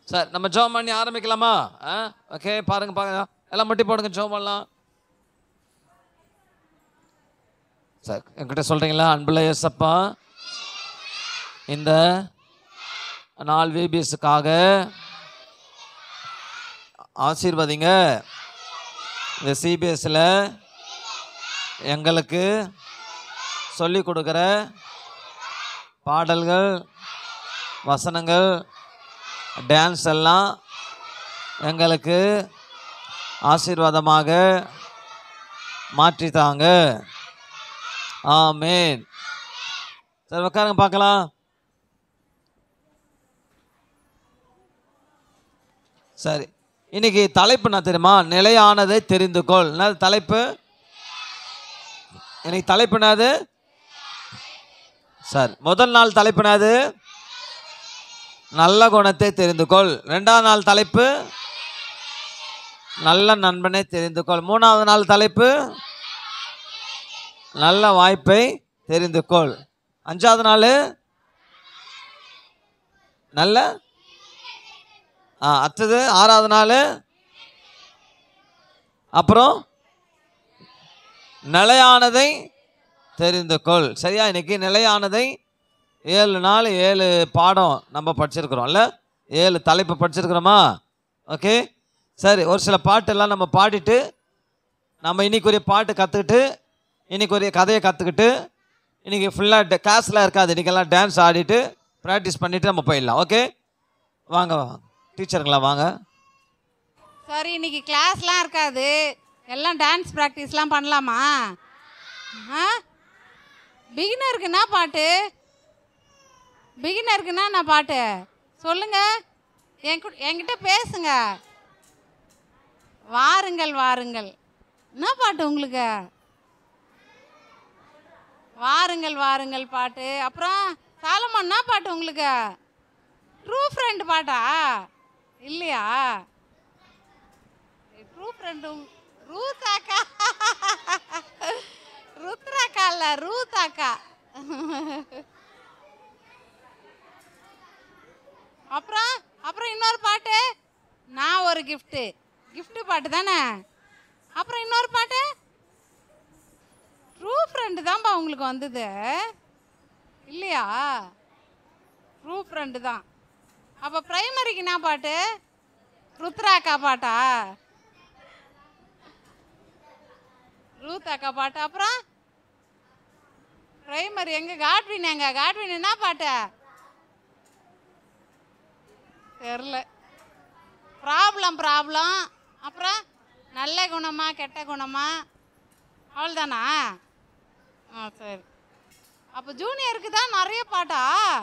Sir நம்ம ஜோம் பண்ணி ஆரம்பிக்கலாமா ஓகே பாருங்க பாருங்க எல்லாம் முட்டி போடுங்க ஜோம் பண்ணலாம் சார் என்கிட்ட சொல்றீங்களா அன்புள்ள ஏசப்பா இந்த நாள் விபிஎஸ்க்காக ஆசீர்வதிங்க இந்த சிபிஎஸ்சில் எங்களுக்கு சொல்லி கொடுக்குற பாடல்கள் வசனங்கள் டான்ஸ் எல்லாம் எங்களுக்கு ஆசீர்வாதமாக மாற்றித்தாங்க ஆமேன் சரி உட்காருங்க பார்க்கலாம் சரி இன்னைக்கு தலைப்பு என்ன தெரியுமா நிலையானதை தெரிந்து கொள் என்ன தலைப்பு இன்னைக்கு தலைப்பு என்னது சார் முதல் நாள் தலைப்பு என்னது நல்ல குணத்தை தெரிந்து கொள் ரெண்டாவது நாள் தலைப்பு நல்ல நண்பனை தெரிந்து கொள் மூணாவது நாள் தலைப்பு நல்ல வாய்ப்பை தெரிந்து கொள் அஞ்சாவது நாள் நல்ல ஆ அடுத்தது ஆறாவது நாள் அப்புறம் நிலையானதை தெரிந்து கொள் சரியா இன்னைக்கு நிலையானதை ஏழு நாள் ஏழு பாடம் நம்ம படிச்சிருக்கிறோம்ல ஏழு தலைப்பு படிச்சிருக்கிறோமா ஓகே சரி ஒரு சில பாட்டெல்லாம் நம்ம பாடிட்டு நம்ம இன்னைக்குரிய பாட்டு கற்றுக்கிட்டு இன்னைக்குரிய கதையை கற்றுக்கிட்டு இன்னைக்கு ஃபுல்லாக கிளாஸ்லாம் இருக்காது இன்றைக்கெல்லாம் டான்ஸ் ஆடிட்டு ப்ராக்டிஸ் பண்ணிவிட்டு நம்ம போயிடலாம் ஓகே வாங்க வாங்க டீச்சருங்களா வாங்க சரி இன்னைக்கு கிளாஸ்லாம் இருக்காது எல்லாம் டான்ஸ் ப்ராக்டிஸ்லாம் பண்ணலாமா ஆ பிகினருக்கு என்ன பாட்டு பிகினருக்கு என்ன பாட்டு சொல்லுங்க என் கு- என்கிட்ட பேசுங்க வாருங்கள் வாருங்கள் என்ன பாட்டு உங்களுக்கு வாருங்கள் வாருங்கள் பாட்டு அப்புறம் சாலமன் என்ன பாட்டு உங்களுக்கு ட்ரூ ஃப்ரெண்ட் பாட்டா இல்லையா ட்ரூ ஃப்ரெண்டு ரூத்தாக்கா ருத்ராக்கா இல்ல ரூத்தாக்கா அப்புறம் அப்புறம் இன்னொரு பாட்டு நான் ஒரு கிஃப்ட்டு gift பாட்டு தானே அப்புறம் இன்னொரு பாட்டு ட்ரூ ஃப்ரெண்டு தான்ப்பா உங்களுக்கு வந்தது இல்லையா ட்ரூ ஃப்ரெண்டு தான் அப்போ ப்ரைமரிக்கு என்ன பாட்டு ருத்ராக்கா பாட்டா ரூத் அக்கா பாட்டு அப்புறம் பிரைமரி எங்க காட்வின் எங்க காட்வின் என்ன பாட்டு தெரில ப்ராப்ளம் ப்ராப்ளம் அப்புறம் நல்ல குணமா கெட்ட குணமா அவ்வளோதானா ஆ சரி அப்போ ஜூனியருக்கு தான் நிறைய பாட்டா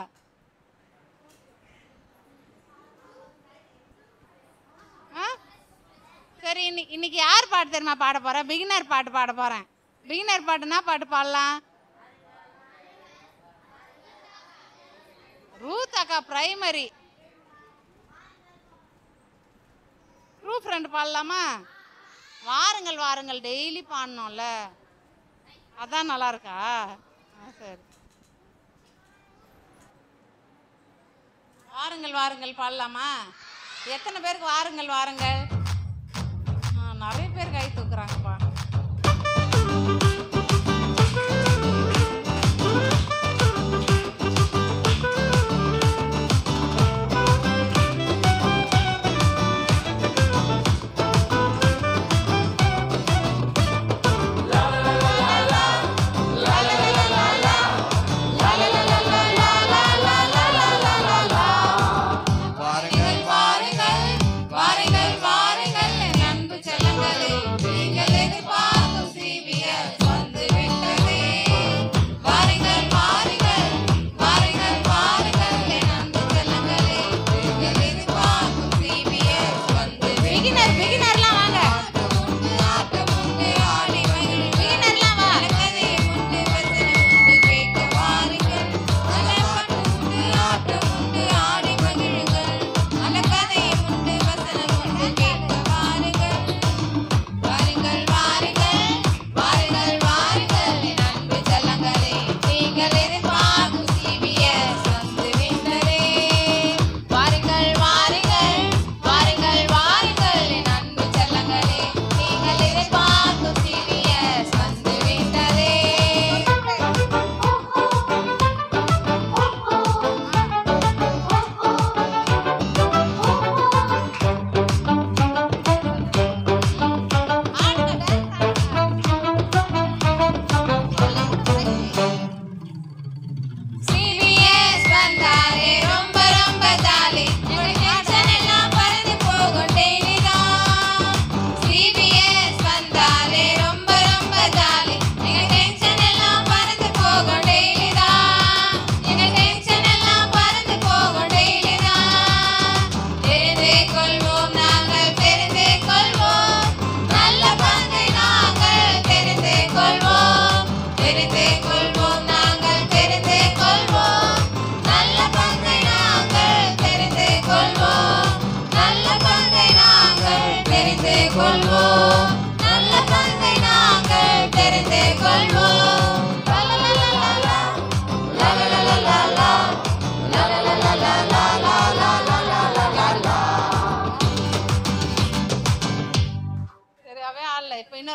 ஆ சரி இன்னைக்கு இன்னைக்கு யார் பாட்டு தெரியுமா பாட போறேன் பிகினர் பாட்டு பாட போறேன் பிகினர் பாட்டுனா பாட்டு பாடலாம் ரூத் அக்கா பிரைமரி ட்ரூ ஃப்ரெண்ட் பாடலாமா வாருங்கள் வாருங்கள் டெய்லி பாடணும்ல அதான் நல்லா இருக்கா ஆ, சரி வாருங்கள் வாருங்கள் பாடலாமா எத்தனை பேருக்கு வாருங்கள் வாருங்கள் ஆ, நிறைய பேர் கை தூக்குறாங்கப்பா வாருங்கள் வாருங்கள் வாருங்கள்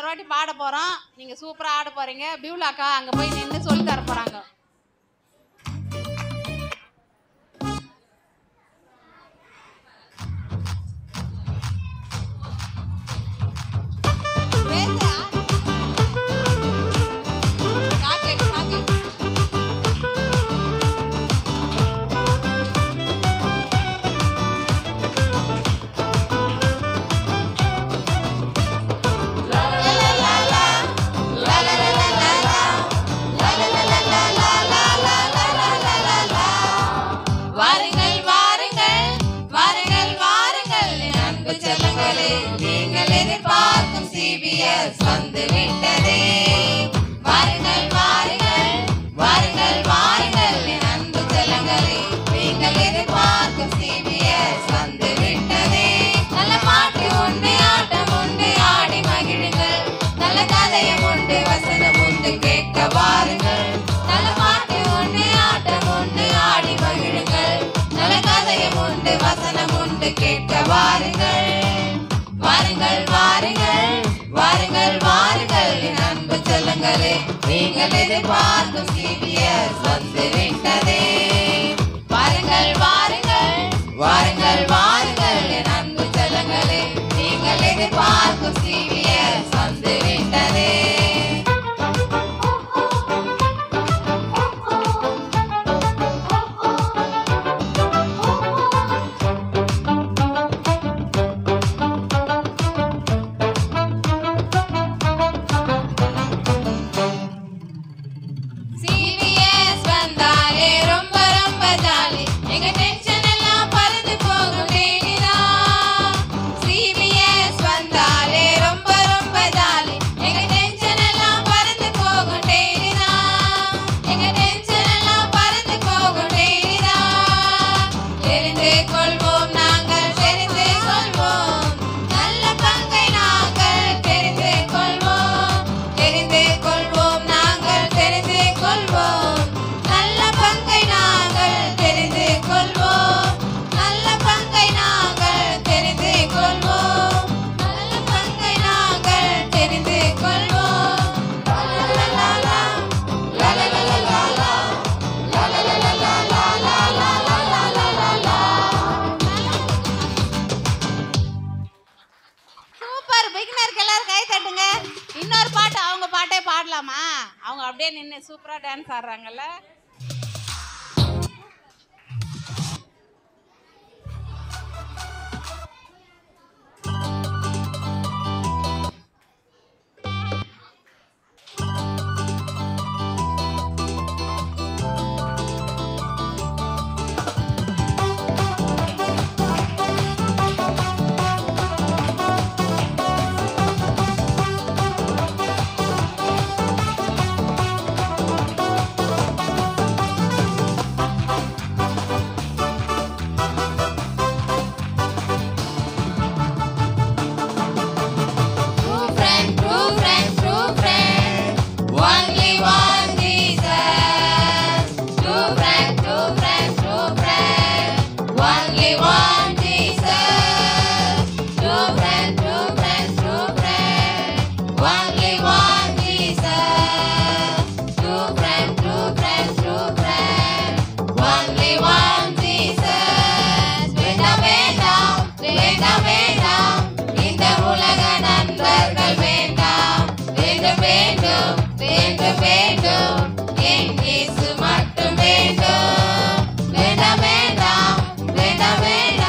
வாட்டி பாட போகிறோம் நீங்கள் சூப்பராக ஆட போகிறீங்க பியூலாக்கா அங்கே போய் நின்று சொல்லி தர போகிறாங்க வாருங்கள் வாருங்கள் வாருங்கள் வாருங்கள் என் அன்பு செல்லங்களே நீங்கள் எதிர்பார்க்கும் சிபிஎஸ் வந்து விட்டதே வாருங்கள் வாருங்கள் வாருங்கள் வாருங்கள் என் அன்பு செல்லங்களே நீங்கள் எதிர்பார்க்கும் சிபிஎஸ் வந்து விட்டதே நல்ல பாட்டு உண்டு ஆட்டம் உண்டு ஆடி மகிழுங்கள் நல்ல கதையும் உண்டு வசனம் உண்டு கேட்க வாருங்கள் நல்ல பாட்டு உண்டு ஆட்டம் உண்டு ஆடி மகிழுங்கள் நல்ல கதையும் உண்டு வசனம் உண்டு கேட்க வாருங்கள் வாருங்கள் வாருங்கள் வாருங்கள் வாருங்கள் என் அன்பு செல்லுங்களே நீங்கள் எதிர்பார்க்கும் சிபிஎஸ் வந்து விட்டதே வாருங்கள் வாருங்கள் வாருங்கள் வாருங்கள் என் அன்பு செல்லுங்களே நீங்கள் எதிர்பார்க்கும் சிபிஎஸ் வந்து விட்டதே சிபிஎஸ் வந்தாலே ரொம்ப ரொம்ப ஜாலி எங்க டென்ஷன் எல்லாம் பறந்து போகும் டெய்லிதான் சிபிஎஸ் வந்தாலே ரொம்ப ரொம்ப ஜாலி எங்க டென்ஷன் எல்லாம் பறந்து போகும் டெய்லிதான் எங்க டென்ஷன் எல்லாம் பறந்து போகும் டெய்லிதான் தெரிந்து கொள்வோம் நாங்கள் தெரிந்து கொள்வோம் நல்ல பங்கை நாங்கள் தெரிந்து கொள்வோம் தெரிந்து கொள்வோம் நாங்கள் தெரிந்து கொள்வோம் நல்ல பங்கை நாங்கள் தெரிந்து கொள்வோம் நல்ல பங்கை நாங்கள் தெரிந்து கொள்வோம் நல்ல பங்கை நாங்கள் தெரிந்து கொள்வோம் லலலலலா, லலலலலலா, லலலலலலா. சூப்பர் பிகினருக்கு எல்லாரும் கை தட்டுங்க இன்னொரு பாட்டு அவங்க பாட்டே பாடலாமா அவங்க அப்படியே நின்று சூப்பரா டான்ஸ் ஆடுறாங்கல்ல True friend, true friend, true friend. Only one Jesus. True friend, true friend, true friend. Only one Jesus. True friend, true friend, true friend. Only one Jesus. True friend, true friend, true friend. Only one Jesus. வேண்டாம் வேண்டாம் வேண்டாம் வேண்டாம் இந்த உலக நண்பர்கள் வேண்டாம் வேண்டும் வேண்டும் வேண்டும் வேண்டும் என் இயேசு மட்டும் வேண்டும் வேண்டாம் வேண்டாம் வேண்டாம் வேண்டாம்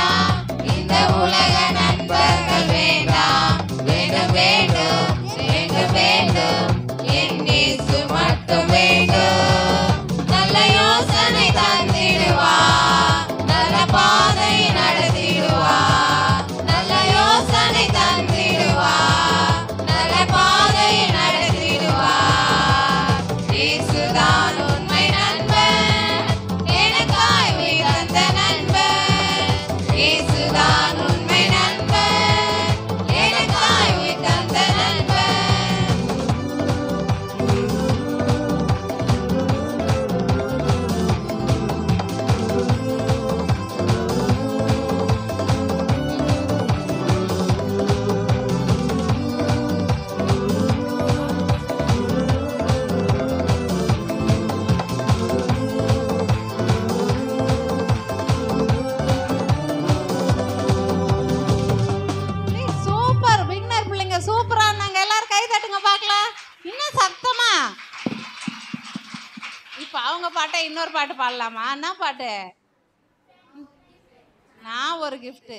பாட்டை இன்னொரு பாட்டு பாடலாமா என்ன பாட்டு நான் ஒரு கிஃப்ட்டு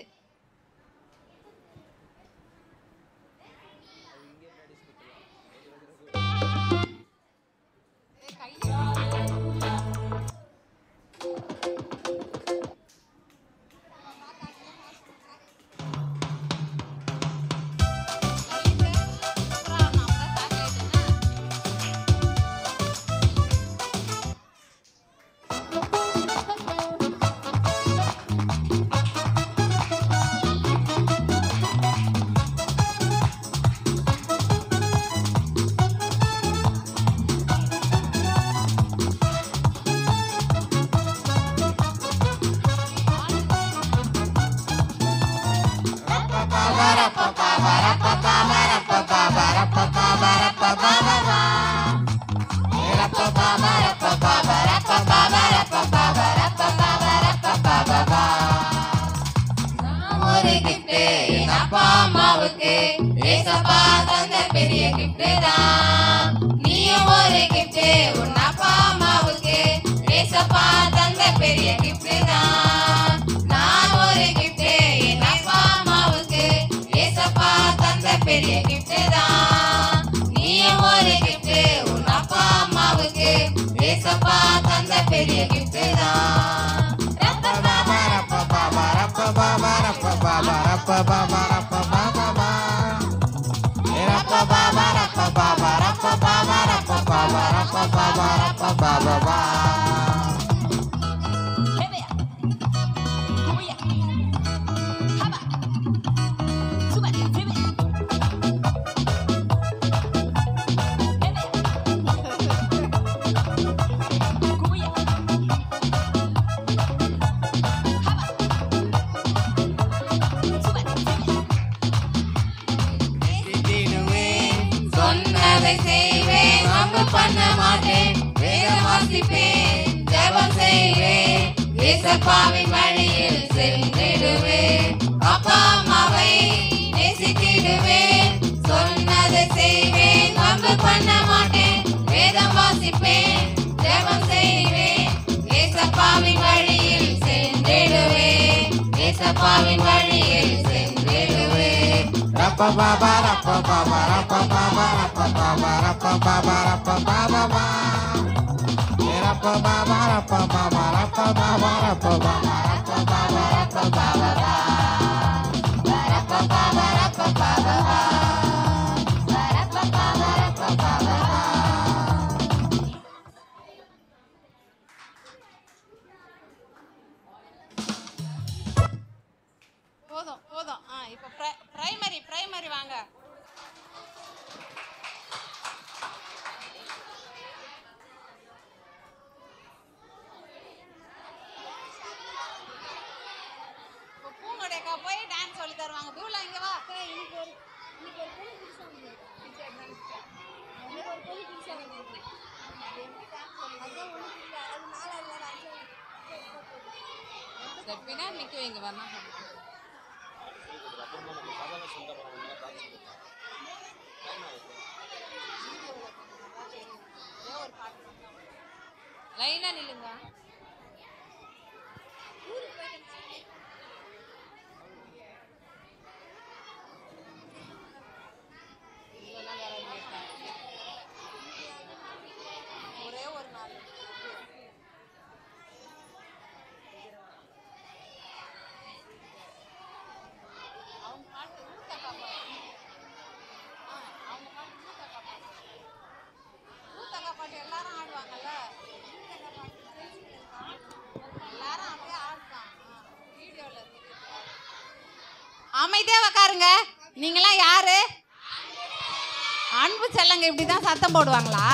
ஒரு gift என் அப்பா அம்மாவுக்கு ஏசப்பா தந்த பெரிய gift தான் நீயும் ஒரு gift உன் அப்பா அம்மாவுக்கு ஏசப்பா தந்த பெரிய gift தான் நான் ஒரு gift என் அப்பா அம்மாவுக்கு ஏசப்பா தந்த பெரிய gift தான் நீயும் ஒரு gift உன் அப்பா அம்மாவுக்கு ஏசப்பா தந்த பெரிய gift தான் சொன்னதை செய்வேன் வம்பு பண்ண மாட்டேன் வேதம் வாசிப்பேன் ஜெபம் செய்வேன் ஏசப்பாவின் வழியில் சென்றிடுவேன் அப்பா அம்மாவை நேசித்திடுவேன் சொன்னதை செய்வேன் வம்பு பண்ண மாட்டேன் வேதம் வாசிப்பேன் ஜெபம் செய்வேன் ஏசப்பாவின் வழியில் சென்றிடுவேன் ஏசப்பாவின் வழியில் சென்றிடுவேன் போதும் போதும் ஆ இப்போ பிரைமரி பிரைமரி வாங்க இப்போ பூங்கொடையக்கா போய் டான்ஸ் சொல்லி தருவாங்க பூலா இங்க வா இந்த பின்னாடி நிக்க வைங்க வேணா லைனா நில்லுங்க ஒரே ஒரு நாள் அவங்க பாட்டு ஊத்தக்கா பாட்டு ஆ, அவங்க பாட்டு ஊத்தக்கா பாட்டு ஊத்தக்கா பாட்டு எல்லாரும் ஆடுவாங்கல்ல எல்லாரும் அப்படியே ஆடுதான் வீடியோவில் அமைதியா உக்காருங்க நீங்களாம் யாரு அன்பு செல்லங்க இப்படி தான் சத்தம் போடுவாங்களா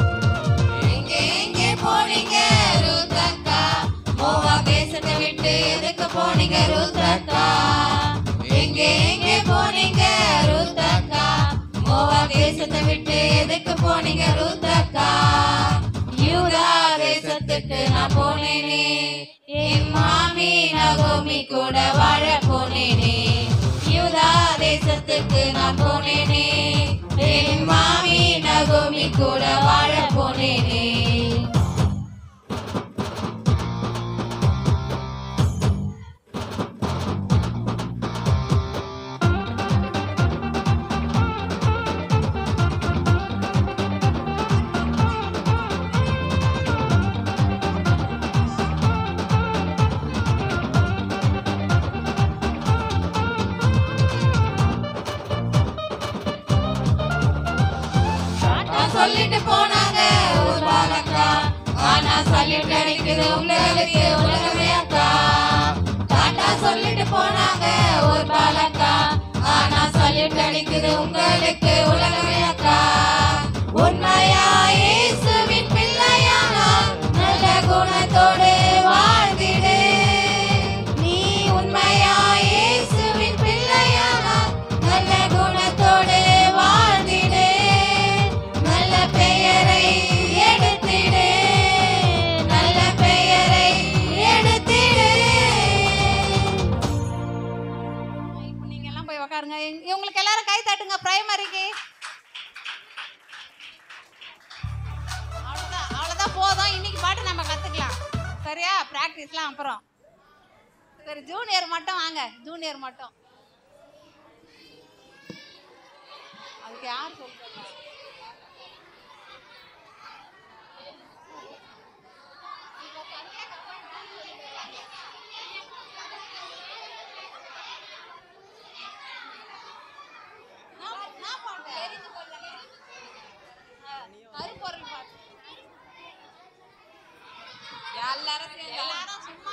எங்கே எங்கே போனீங்க ரூத்தக்கா மோவா தேசத்தை விட்டு தேசத்தை விட்டு எதுக்கு போனீங்க ரூத்தக்கா யூதா தேசத்துக்கு நான் போனேனே என் மாமி நகோமி கூட வாழ போனேனே யூதா தேசத்துக்கு நான் போனேனே என் மாமி நகோமி கூட வாழ போனேனே நான் சொல்லிட்டு போனாங்க ஒரு பாலக்கா ஆனா சொல்லிட்டு அடிக்குது உங்களுக்கு உலகமே அக்கா டாட்டா சொல்லிட்டு போனாங்க ஒரு பாலக்கா ஆனா சொல்லிட்டு அடிக்குது உங்களுக்கு உலகமே அக்கா உண்மையா இயேசுவின் பிள்ளையானா நல்ல குணத்தோடு வாழ்ந்திடு நீ உண்மையா இயேசுவின் பிள்ளையானா நல்ல குணத்தோடு வாழ்ந்திடு நல்ல பெயரை எடுத்திடு நல்ல பெயரை எடுத்திடு இப்போ நீங்க எல்லாம் போய் உக்காருங்க இங்க- இவங்களுக்கு எல்லாரும் கை தட்டுங்க பிரைமரிக்கு அவ்வளோதான் அவ்வளோதான் போதும் இன்னைக்கு பாட்டு நம்ம கற்றுக்கலாம் சரியா ப்ராக்டிஸ்லாம் அப்புறம் சரி ஜூனியர் மட்டும் வாங்க ஜூனியர் மட்டும் அதுக்கு யார் சொல்றது நான் நான் பாட்டேன் கருப்பொருள் பாட்டு எல்லாரும் சேர்ந்து- எல்லாரும் சும்மா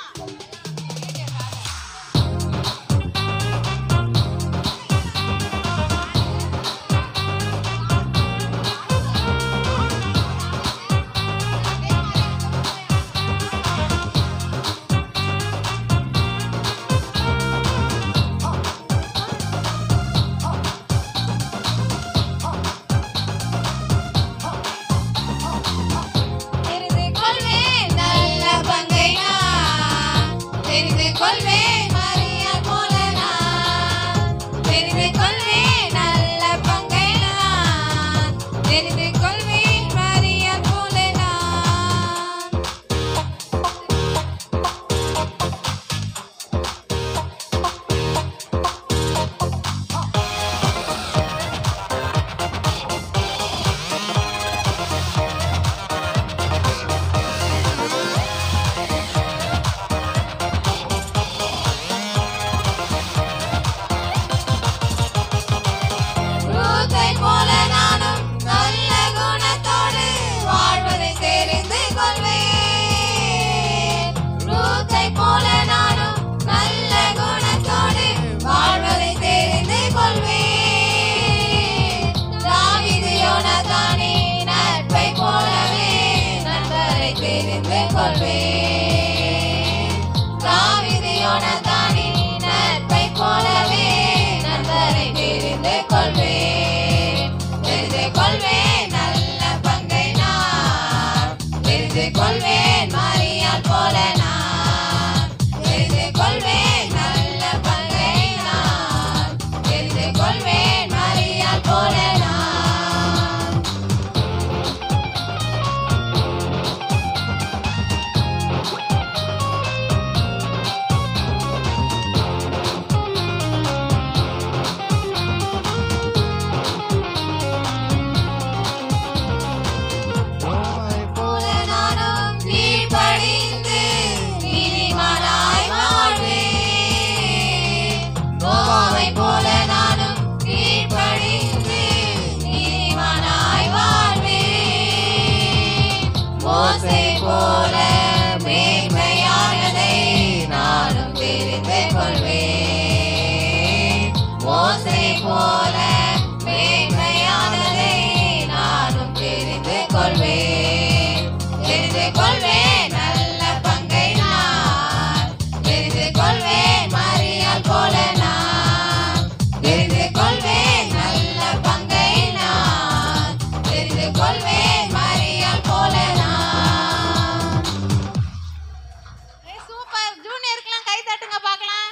கொள்வேன் மரியாள் போல நான் ஏய், சூப்பர் ஜூனியருக்கெல்லாம் கை தட்டுங்க பார்க்கலாம்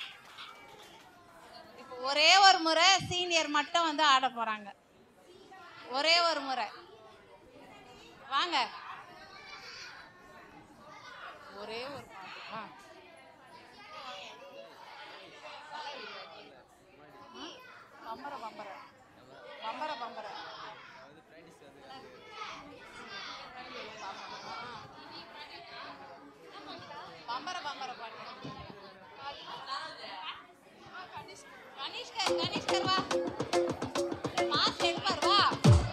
இப்போ ஒரே ஒரு முறை சீனியர் மட்டும் வந்து ஆட போறாங்க ஒரே ஒரு முறை வாங்க ஒரே ஒரு பாட்டு வா. ம்? பம்பர பம்பர பம்பர பம்பர பம்பர பம்பர பாட்டு கனிஷ்கர் கனிஷ்கர் வா மாஸ்க் எடுப்பார் வா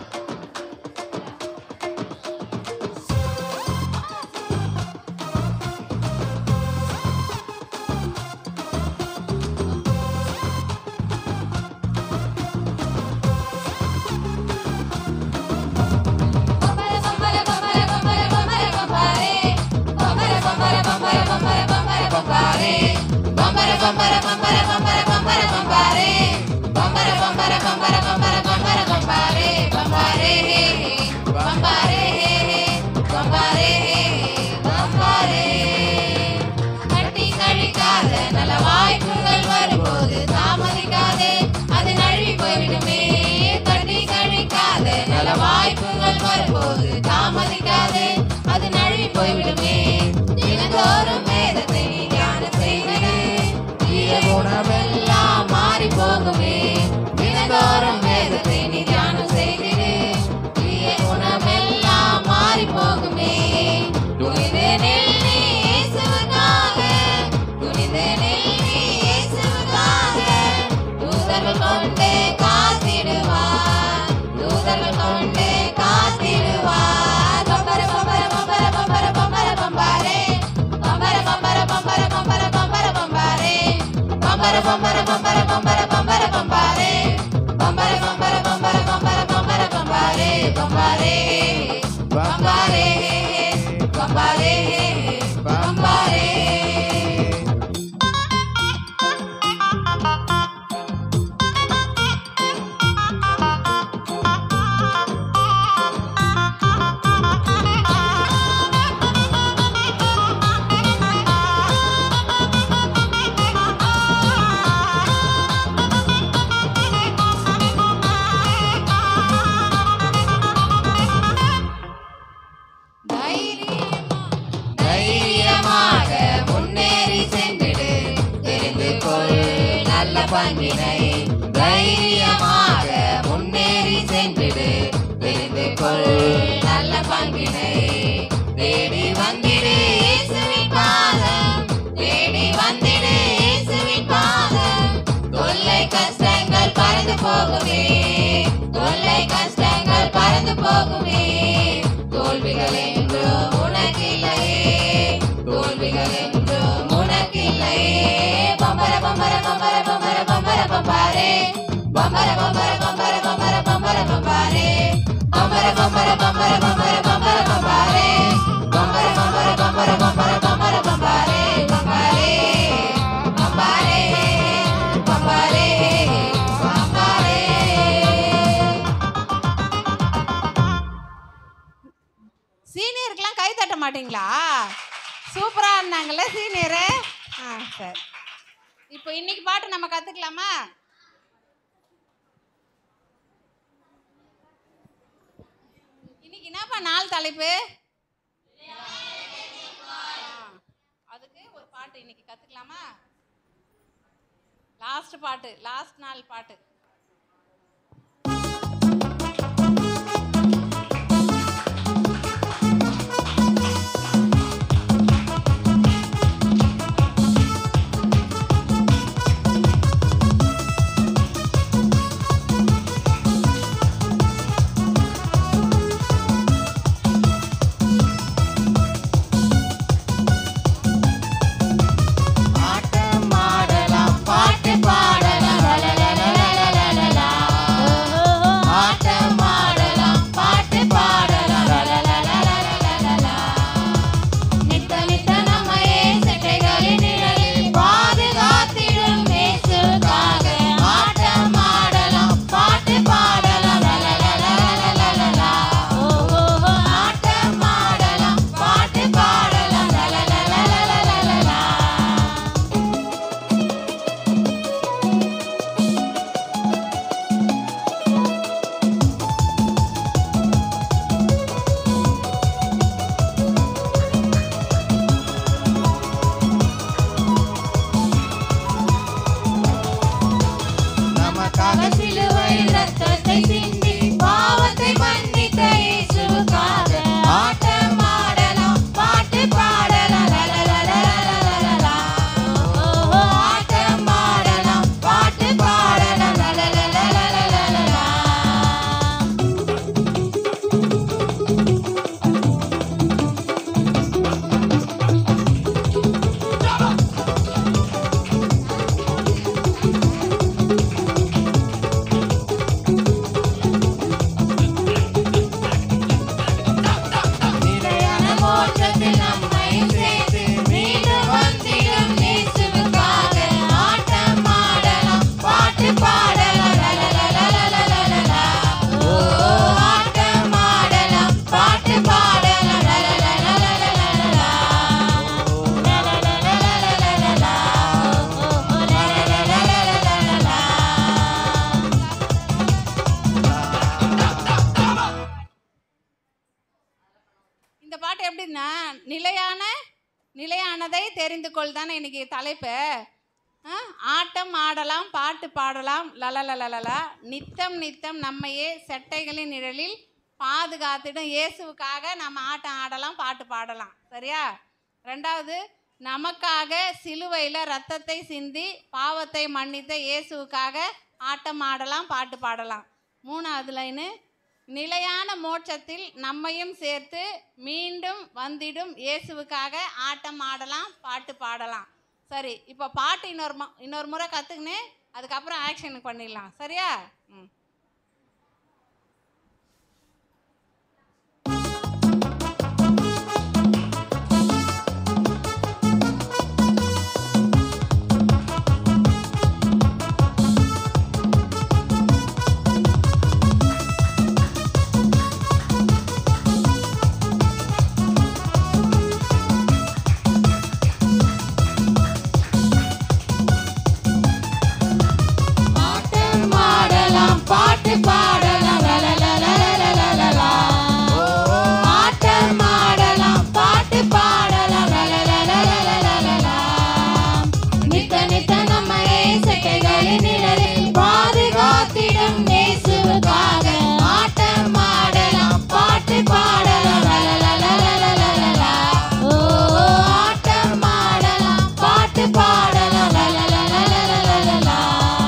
பம்பர பம்பர பம்பர பம்பர பம்பர பம்பாரே பம்பர பம்பர பம்பர பம்பர பம்பர பம்பாரே பம்பர பம்பர பம்பர பம்பர பம்பர பம்பாரே பம்பர பம்பர பம்பர பம்பர பம்பர பம்பாரே பம்பாரே பம்பாரே பம்பாரே பம்பாரே கட்டி கழிக்காத நல்ல வாய்ப்புகள் வரும்போது தாமதிக்காதே அது நழுவி போய்விடுமே கட்டி கழிக்காத நல்ல வாய்ப்புகள் வரும்போது தாமதிக்காதே அது நழுவி போய்விடுமே தினந்தோறும் வேதத்தை நீ தியானம் செய்திடு தீய குணமெல்லாம் மாறி போகுமே தினந்தோறும் வேதத்தை நீ தியானம் செய்திடு தீய குணமெல்லாம் மாறி போகுமே துணிந்து நில் நீ இயேசுவுக்காக துணிந்து நில் நீ இயேசுவுக்காக தூதர்கள் கொண்டு காத்திடுவார் தூதர்கள் கொண்டு காத்திடுவார் பம்பர பம்பர பம்பர பம்பர பம்பர பம்பாரே பம்பர பம்பர பம்பர பம்பர பம்பர பம்பாரே பம்பர பம்பர பம்பர பம்பர பம்பர பம்பாரே பம்பர பம்பர பம்பர பம்பர பம்பர பம்பாரே பம்பாரே பம்பாரே பம்பாரே பம்பாரே தைரியமாக முன்னேறி சென்றிடு தெரிந்து கொள் நல்ல பங்கினை தைரியமாக முன்னேறி சென்றிடு தெரிந்து கொள் நல்ல பங்கினை தேடி வந்திடு இயேசுவின் பாதம் தேடி வந்திடு இயேசுவின் பாதம் தொல்லை கஷ்டங்கள் பறந்து போகுமே தொல்லை கஷ்டங்கள் பறந்து போகுமே தோல்விகள் என்றும் உனக்கில்லையே தோல்விகள் என்றும் உனக்கில்லையே பம்பர பம்பர பம்பர பம்பர பம்பர பம்பாரே பம்பர பம்பர பம்பர பம்பர பம்பர பம்பாரே பம்பர பம்பர பம்பர பம்பர பம்பர பம்பாரே பம்பர பம்பர பம்பர பம்பர பம்பர பம்பாரே பம்பாரே பம்பாரே பம்பாரே பம்பாரே சீனியருக்கெல்லாம் கை தட்ட மாட்டீங்களா சூப்பரா இருந்தாங்கல்ல சீனியரு ஆ சரி இப்போ இன்னைக்கு பாட்டு நம்ம கத்துக்கலாமா இன்னைக்கு என்னப்பா நாள் தலைப்பு ஆ, அதுக்கு ஒரு பாட்டு இன்னைக்கு கத்துக்கலாமா லாஸ்ட் பாட்டு லாஸ்ட் நாள் பாட்டு ஆட்டம் ஆடலாம் பாட்டு பாடலாம் லலலலலல. எப்படின்னா நிலையான நிலையானதை தெரிந்து கொள் தானே இன்னைக்கு தலைப்பு ஆ, ஆட்டம் ஆடலாம் பாட்டு பாடலாம் லலலலலலா நித்தம் நித்தம் நம்மையே செட்டைகளின் நிழலில் பாதுகாத்திடும் இயேசுவுக்காக நம்ம ஆட்டம் ஆடலாம் பாட்டு பாடலாம் சரியா ரெண்டாவது நமக்காக சிலுவையில் ரத்தத்தை சிந்தி பாவத்தை மன்னித்த இயேசுவுக்காக ஆட்டம் ஆடலாம் பாட்டு பாடலாம் மூணாவது லைனு நிலையான மோட்சத்தில் நம்மையும் சேர்த்து மீண்டும் வந்திடும் இயேசுவுக்காக ஆட்டம் ஆடலாம் பாட்டு பாடலாம் சரி இப்போ பாட்டு இன்னொரு ம- இன்னொரு முறை கற்றுக்கினு அதுக்கப்புறம் ஆக்ஷனுக்கு பண்ணிடலாம் சரியா ம் ஆட்டம் ஆடலாம் பாட்டு பாடலாம் லலலலலலலலலா. ஆட்டம் ஆடலாம் பாட்டு பாடலாம் லலலலலலலலலா. நித்த நித்த நம்மையே செட்டைகளின் நிழலில் பாதுகாத்திடும் இயேசுவுக்காக ஆட்டம் ஆடலாம் பாட்டு பாடலாம் லலலலலலலலலா. ஓ, ஆட்டம் ஆடலாம் பாட்டு பாடலாம் லலலலலலலலலா.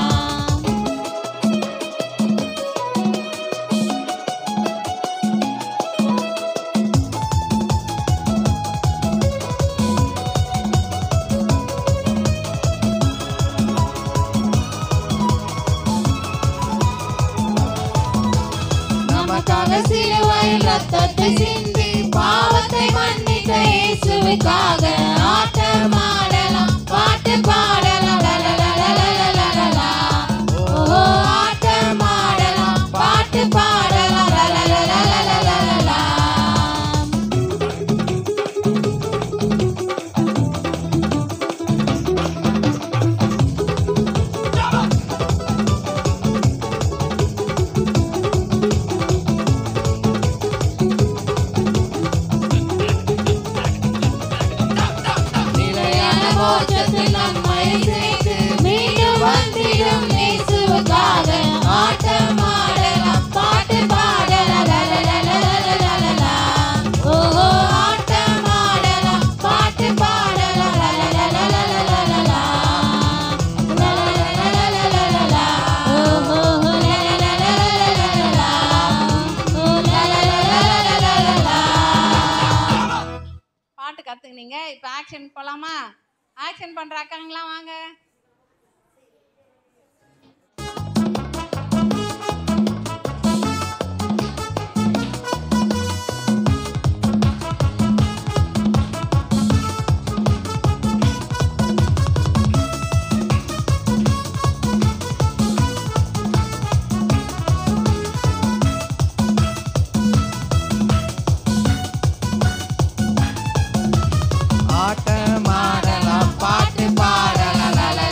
நமக்காக சிலுவையில் ரத்தத்தை சிந்தி பாவத்தை மன்னித்த இயேசுவுக்காக ஆட்டம் ஆடலாம் பாட்டு பாடலாம் லலலலலலலலலா. ஓ ஆட்டம் ஆடலாம் பாட்டு பாடலாம் லலலலலலலலலா. நிலையான மோட்சத்தில் நம்மை சேர்த்து மீண்டும் வந்திடும் இயேசுவுக்காக ஆட்டம் ஆடலாம் பாட்டு பாடலாம் லலலலலலலலலா. ஓஹோ ஆட்டம் ஆடலாம் பாட்டு பாடலாம் லலலலலலலலலா. லலலலலலலலலா. ஓஹோ லலலலலலலலலா. ஓ லலலலலலலலா. பாட்டு கற்றுக்கினீங்க இப்போ ஆக்ஷன் போகலாமா ஆக்ஷன் பண்ணுற அக்காங்களாம் வாங்க ஆட்டம் ஆடலாம் பாட்டு பாடலாம்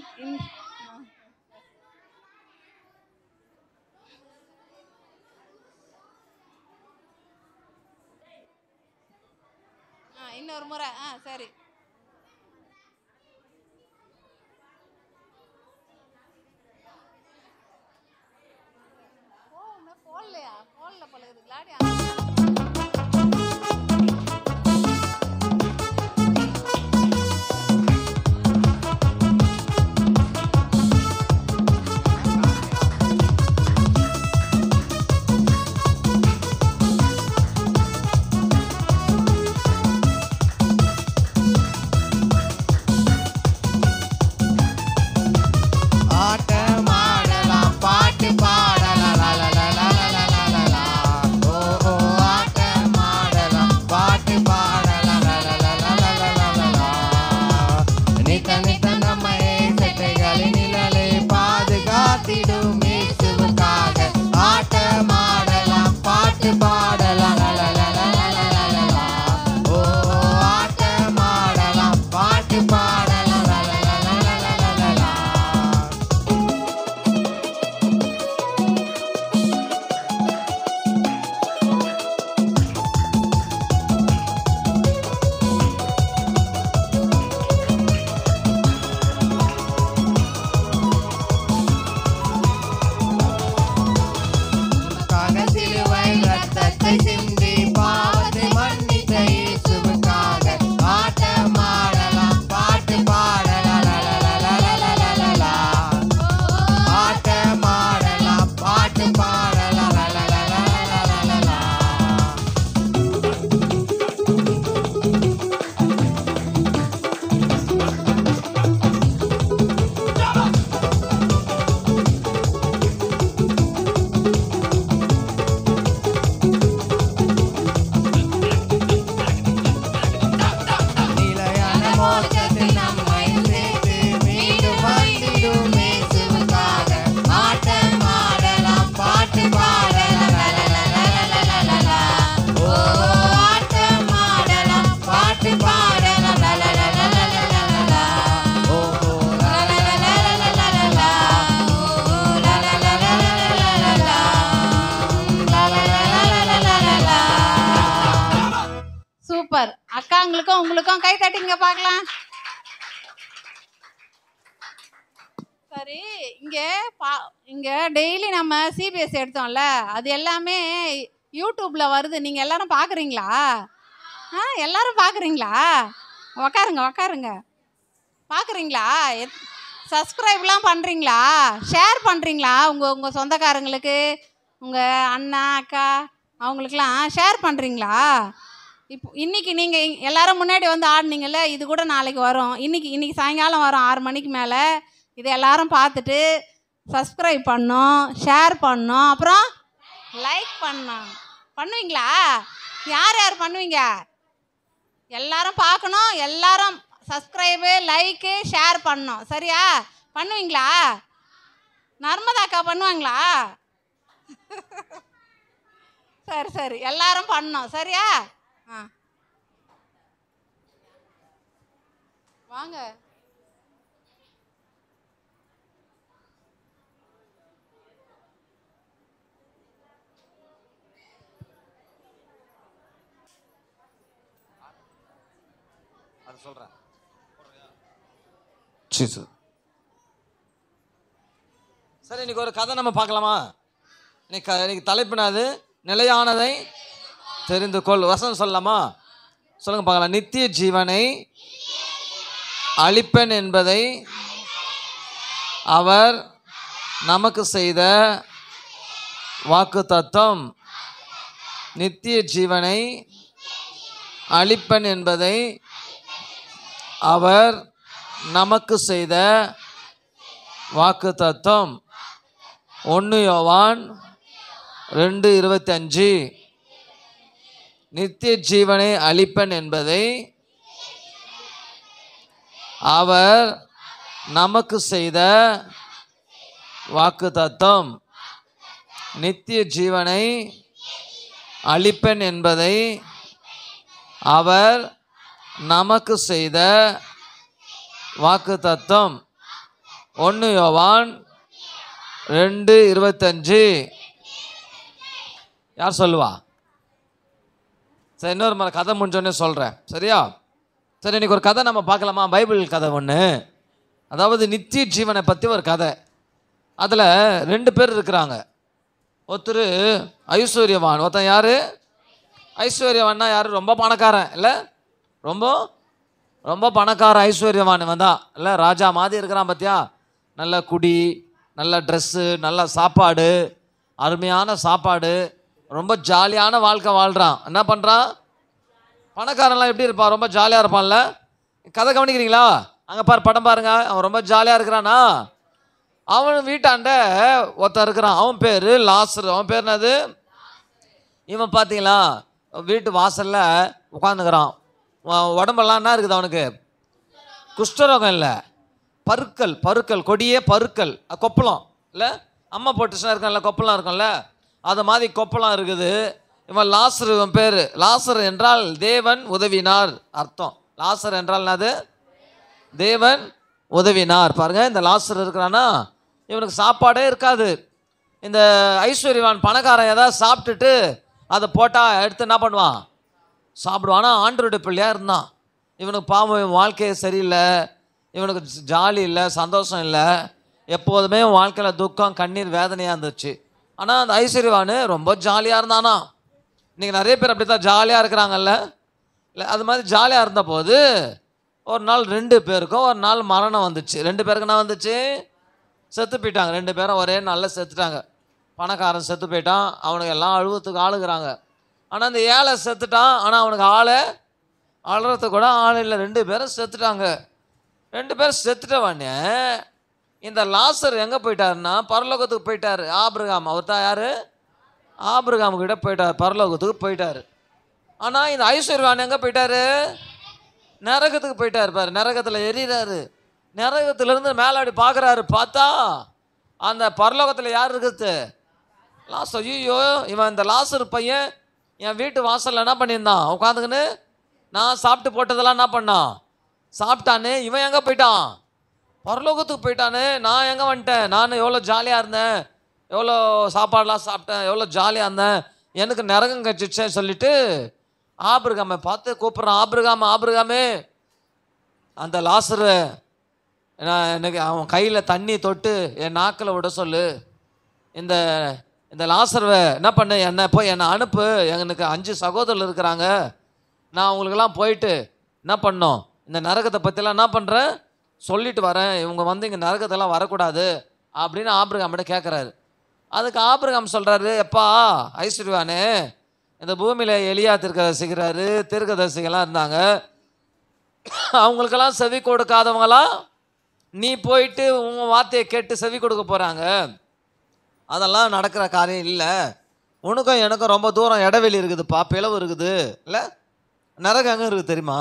இன்- ஆ இன்னொரு முறை ஆ சரி ஓ இன்னும் போடலையா போடல பழகுது விளையாடி ஆட்டமாடலாம் பாட்டு பாடலாம் லா, லா, லா, லா, லா, லா, லா, லா. ஓ, ஓ, ஆட்டமாடலாம் பாட்டு பாடலாம் லா, லா, லா, லா, லா, லா, லா, லா, லா. நித்த நித்த நம்மை செட்டைகளின் நிழலை பாதுகாத்திடும் இயேசுவுக்காக ஆட்டமாடலாம் பாட்டு பாடலாம் லா, லா, லா, லா, லா, லா, லா, லா, லா. ஓ, ஓ, ஆட்டமாடலாம் பாட்டு பாடலாம் லா, லா, லா, லா, லா, லா, லா, லா. உனக்காக சிலுவை ரத்தத்தை சிந்தி பாவத்தை மன்னித்த இயேசுவுக்காக ஆட்டமாடலாம் பாட்டு பாடலாம் லா, லா, லா, லா, லா, லா, லா, லா, லா. ஆட்டமாடலாம் பாட்டு பாடலாம் லா, லா, லா, லா, லா, லா, லா, லா. நிலையான மோட்சத்தில் நம்மை சேர்த்து மீண்டும் வந்திடும் இயேசுவுக்காக ஆட்டம் ஆடலாம் பாட்டு பாடலாம் லா, லா, லா, லா, லா, லா, லா, லா. ஓ, ஆட்டம் ஆடலாம் பாட்டு பாடலாம் லா, லா, லா, லா, லா, லா, லா, லா. ஓ, ஓ, லா, லா, லா, லா, லா, லா, லா, லா. ஓ, லா, லா, லா, லா, லா, லா, லா, லா, லா. லா, லா, லா, லா, லா, லா, லா, லா. சூப்பர் அக்காங்களுக்கும் உங்களுக்கும் கை தட்டிங்க பார்க்கலாம் சரி இங்க பா இங்க டெய்லி நம்ம சிபிஎஸ் எடுத்தோம்ல அது எல்லாமே யூடியூப்ல வருது நீங்க எல்லாரும் பாக்குறீங்களா ஆ எல்லாரும் பாக்குறீங்களா உக்காருங்க உக்காருங்க பாக்குறீங்களா சப்ஸ்கிரைப்லாம் பண்றீங்களா ஷேர் பண்றீங்களா உங்க உங்க சொந்தக்காரங்களுக்கு உங்க அண்ணா அக்கா அவங்களுக்குலாம் ஷேர் பண்றீங்களா இப்போ இன்னைக்கு நீங்க இ- எல்லாரும் முன்னாடி வந்து ஆடுனீங்கல்ல இது கூட நாளைக்கு வரும் இன்னைக்கு இன்னைக்கு சாயங்காலம் வரும் ஆறு மணிக்கு மேலே இதை எல்லாரும் பார்த்துட்டு சப்ஸ்கிரைப் பண்ணோம் ஷேர் பண்ணோம் அப்புறம் லைக் பண்ணோம் பண்ணுவீங்களா யார் யார் பண்ணுவீங்க எல்லாரும் பார்க்கணும் எல்லாரும் சப்ஸ்கிரைபு லைக்கு ஷேர் பண்ணணும் சரியா பண்ணுவீங்களா நர்மதா அக்கா பண்ணுவாங்களா சரி சரி எல்லாரும் பண்ணோம் சரியா ஆ வாங்க அது சொல்றேன் சீசு சரி இன்னைக்கு ஒரு கதை நம்ம பார்க்கலாமா இன்னைக்கு க- இன்னைக்கு தலைப்புனாது நிலையானதை தெரிந்து கொள் வசனம் சொல்லலாமா சொல்லுங்க பார்க்கலாம் நித்திய ஜீவனை அளிப்பன் என்பதை அவர் நமக்கு செய்த வாக்கு தத்தம் நித்திய ஜீவனை அளிப்பன் என்பதை அவர் நமக்கு செய்த வாக்கு தத்தம் ஒன்று யோவான் ரெண்டு இருபத்தி அஞ்சு நித்திய ஜீவனை அளிப்பன் என்பதை அவர் நமக்கு செய்த வாக்கு தத்தம் நித்திய ஜீவனை அளிப்பன் என்பதை அவர் நமக்கு செய்த வாக்கு தத்தம் ஒன்று யோவான் ரெண்டு இருபத்தஞ்சு யார் சொல்லுவா சரி இன்னொரு முறை கதை முடிஞ்சோடனே சொல்கிறேன் சரியா சரி இன்னைக்கு ஒரு கதை நம்ம பார்க்கலாமா பைபிள் கதை ஒன்று அதாவது நித்திய ஜீவனை பற்றி ஒரு கதை அதில் ரெண்டு பேர் இருக்கிறாங்க ஒருத்தர் ஐஸ்வர்யவான் ஒருத்தன் யார் ஐஸ்வர்யவான்னா யார் ரொம்ப பணக்காரன் இல்லை ரொம்ப ரொம்ப பணக்கார ஐஸ்வர்யவான் இவன் தான் இல்லை ராஜா மாதிரி இருக்கிறான் பார்த்தியா நல்ல குடி நல்ல ட்ரெஸ்ஸு நல்ல சாப்பாடு அருமையான சாப்பாடு ரொம்ப ஜாலியான வாழ்க்கை வாழ்கிறான் என்ன பண்ணுறான் பணக்காரன்லாம் எப்படி இருப்பான் ரொம்ப ஜாலியாக இருப்பான்ல கதை கவனிக்கிறீங்களா அங்கே பாரு படம் பாருங்க அவன் ரொம்ப ஜாலியாக இருக்கிறானா அவன் வீட்டாண்ட ஒருத்தன் இருக்கிறான் அவன் பேர் லாசர் அவன் பேர் என்னது இவன் பார்த்தீங்களா வீட்டு வாசலில் உட்காந்துக்கிறான் உடம்பெல்லாம் என்ன இருக்குது அவனுக்கு குஷ்டரோகம் இல்லை பருக்கள் பருக்கள் கொடியே பருக்கள் அஹ் கொப்பளம் இல்லை அம்மா போட்டுச்சுனா இருக்கல கொப்பளம் இருக்கும்ல அது மாதிரி கொப்பளம் இருக்குது இவன் லாசர் இவன் பேர் லாசர் என்றால் தேவன் உதவினார் அர்த்தம் லாசர் என்றால் என்னது தேவன் உதவினார் பாருங்க இந்த லாசர் இருக்கிறானா இவனுக்கு சாப்பாடே இருக்காது இந்த ஐஸ்வர்யவான் பணக்காரன் ஏதாவது சாப்பிட்டுட்டு அதை போட்டால் எடுத்து என்ன பண்ணுவான் சாப்பிடுவான் ஆனால் ஆண்டருடைய பிள்ளையாக இருந்தான் இவனுக்கு பாவம் இவன் வாழ்க்கையே சரியில்லை இவனுக்கு ஜாலி இல்லை சந்தோஷம் இல்லை எப்போதுமே இவன் வாழ்க்கையில் துக்கம் கண்ணீர் வேதனையாக இருந்துச்சு ஆனால் அந்த ஐஸ்வர்யவான் ரொம்ப ஜாலியாக இருந்தானா இன்றைக்கி நிறைய பேர் அப்படி தான் ஜாலியாக இருக்கிறாங்கல்ல இல்லை அது மாதிரி ஜாலியாக இருந்தபோது ஒரு நாள் ரெண்டு பேருக்கும் ஒரு நாள் மரணம் வந்துச்சு ரெண்டு பேருக்கு என்ன வந்துச்சு செத்து போயிட்டாங்க ரெண்டு பேரும் ஒரே நாளில் செத்துட்டாங்க பணக்காரன் செத்து போயிட்டான் அவனுக்கு எல்லாம் அழுவத்துக்கு ஆளுகிறாங்க ஆனால் அந்த ஏழை செத்துட்டான் ஆனால் அவனுக்கு ஆளை அழுறதுக்கு கூட ஆள் இல்லை ரெண்டு பேரும் செத்துட்டாங்க ரெண்டு பேரும் செத்துட்டவனே இந்த லாசர் எங்கே போயிட்டாருன்னா பரலோகத்துக்கு போயிட்டாரு ஆபிரகாம் அவர் தான் யார் ஆபிரகாம் கிட்ட போயிட்டார் பரலோகத்துக்கு போயிட்டாரு ஆனால் இந்த ஐஸ்வர்யான் எங்கே போயிட்டாரு நரகத்துக்கு போயிட்டாரு பாரு நரகத்தில் எரியிறாரு நரகத்திலேருந்து மேலே அப்படி பார்க்குறாரு பார்த்தா அந்த பரலோகத்தில் யார் இருக்குது லாஸ் ஐயோ இவன் இந்த லாசர் பையன் என் வீட்டு வாசலில் என்ன பண்ணியிருந்தான் உட்காந்துக்கின்னு நான் சாப்பிட்டு போட்டதெல்லாம் என்ன பண்ணான் சாப்பிட்டானே இவன் எங்கே போயிட்டான் பரலோகத்துக்கு போயிட்டானே நான் எங்கே வந்துட்டேன் நான் எவ்வளோ ஜாலியாக இருந்தேன் எவ்வளோ சாப்பாடெலாம் சாப்பிட்டேன் எவ்வளோ ஜாலியாக இருந்தேன் எனக்கு நரகம் கச்சிச்சேன்னு சொல்லிட்டு ஆபிரகாமை பார்த்து கூப்பிட்றான் ஆபிரகாம் ஆபிரகாமே அந்த லாசரு நான் எனக்கு அவன் கையில் தண்ணி தொட்டு என் நாக்கில் விட சொல்லு இந்த இந்த லாசர்வை என்ன பண்ணு என்னை போய் என்னை அனுப்பு எனக்கு அஞ்சு சகோதரர் இருக்கிறாங்க நான் அவங்களுக்கெல்லாம் போயிட்டு என்ன பண்ணோம் இந்த நரகத்தை பற்றிலாம் என்ன பண்ணுறேன் சொல்லிட்டு வரேன் இவங்க வந்து இங்கே நரகத்தெல்லாம் வரக்கூடாது அப்படின்னு ஆபிரகாமிட்ட கேட்குறாரு அதுக்கு ஆபிரகாம் சொல்கிறாரு எப்பா ஐஸ்வர்யானே இந்த பூமியில் எலியா தீர்க்கதரிசிக்கிறாரு தீர்க்கதரிசிகள்லாம் இருந்தாங்க அவங்களுக்கெல்லாம் செவி கொடுக்காதவங்களாம் நீ போயிட்டு உன் வார்த்தையை கேட்டு செவி கொடுக்க போகிறாங்க அதெல்லாம் நடக்கிற காரியம் இல்லை உனக்கும் எனக்கும் ரொம்ப தூரம் இடைவெளி இருக்குதுப்பா பிளவு இருக்குது இல்லை நரகம் எங்கே இருக்குது தெரியுமா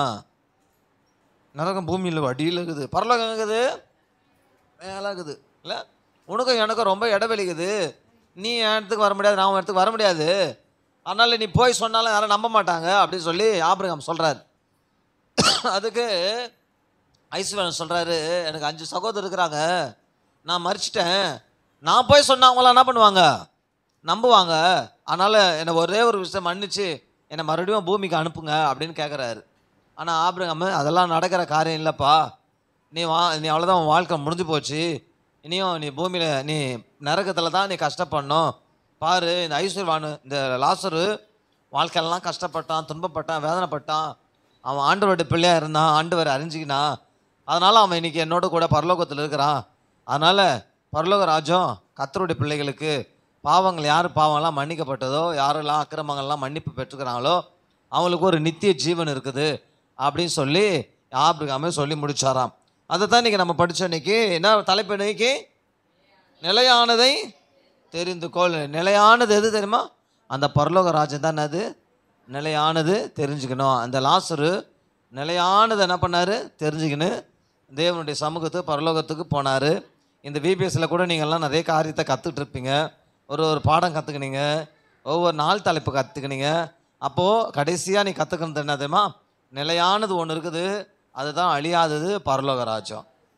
நரகம் பூமியில் அடியில் இருக்குது பரலோகம் எங்க இருக்குது மேலே இருக்குது இல்லை உனக்கும் எனக்கும் ரொம்ப இடைவெளி இருக்குது நீ என் இடத்துக்கு வர முடியாது நான் உன் இடத்துக்கு வர முடியாது அதனால் நீ போய் சொன்னாலும் யாரும் நம்ப மாட்டாங்க அப்படின்னு சொல்லி ஆபிரகாம் சொல்கிறார் அதுக்கு ஐஸ்வரன் சொல்கிறாரு எனக்கு அஞ்சு சகோதரர் இருக்கிறாங்க நான் மறிச்சிட்டேன் நான் போய் சொன்னா அவங்களாம் என்ன பண்ணுவாங்க நம்புவாங்க அதனால் என்னை ஒரே ஒரு விஷயம் மன்னிச்சு என்னை மறுபடியும் பூமிக்கு அனுப்புங்க அப்படின்னு கேட்குறாரு ஆனால் ஆபிரகாம் அதெல்லாம் நடக்கிற காரியம் இல்லைப்பா நீ வா நீ அவ்வளோதான் உன் வாழ்க்கை முடிஞ்சு போச்சு இனியும் நீ பூமியில் நீ நரகத்தில் தான் நீ கஷ்டப்படணும் பாரு இந்த ஐஸ்வர்வானு இந்த லாசரு வாழ்க்கையெல்லாம் கஷ்டப்பட்டான் துன்பப்பட்டான் வேதனைப்பட்டான் அவன் ஆண்டவருடைய பிள்ளையாக இருந்தான் ஆண்டவர் அறிஞ்சிக்கினான் அதனால் அவன் இன்னைக்கு என்னோட கூட பரலோகத்தில் இருக்கிறான் அதனால் பரலோக ராஜ்யம் கத்தருடைய பிள்ளைகளுக்கு பாவங்கள் யார் பாவம்லாம் மன்னிக்கப்பட்டதோ யாரெல்லாம் அக்கிரமங்கள்லாம் மன்னிப்பு பெற்றுக்கிறாங்களோ அவங்களுக்கு ஒரு நித்திய ஜீவன் இருக்குது அப்படின்னு சொல்லி ஆபிரகாமே சொல்லி முடிச்சாராம் அதை தான் இன்றைக்கி நம்ம படித்தோம் இன்னைக்கு என்ன தலைப்பு இன்னைக்கு நிலையானதை தெரிந்து கொள் நிலையானது எது தெரியுமா அந்த பரலோக ராஜ்யம் தான் அது நிலையானது தெரிஞ்சுக்கணும் அந்த லாசரு நிலையானது என்ன பண்ணார் தெரிஞ்சுக்கின்னு தேவனுடைய சமூகத்துக்கு பரலோகத்துக்கு போனார் இந்த விபிஎஸ்சில் கூட நீங்கள்லாம் நிறைய காரியத்தை கற்றுக்கிட்டு இருப்பீங்க ஒரு ஒரு பாடம் கற்றுக்கினீங்க ஒவ்வொரு நாள் தலைப்பு கற்றுக்கினீங்க அப்போது கடைசியாக நீ கற்றுக்கிறது என்ன தெரியுமா நிலையானது ஒன்று இருக்குது அதுதான் அழியாதது பரலோக ராஜ்யம்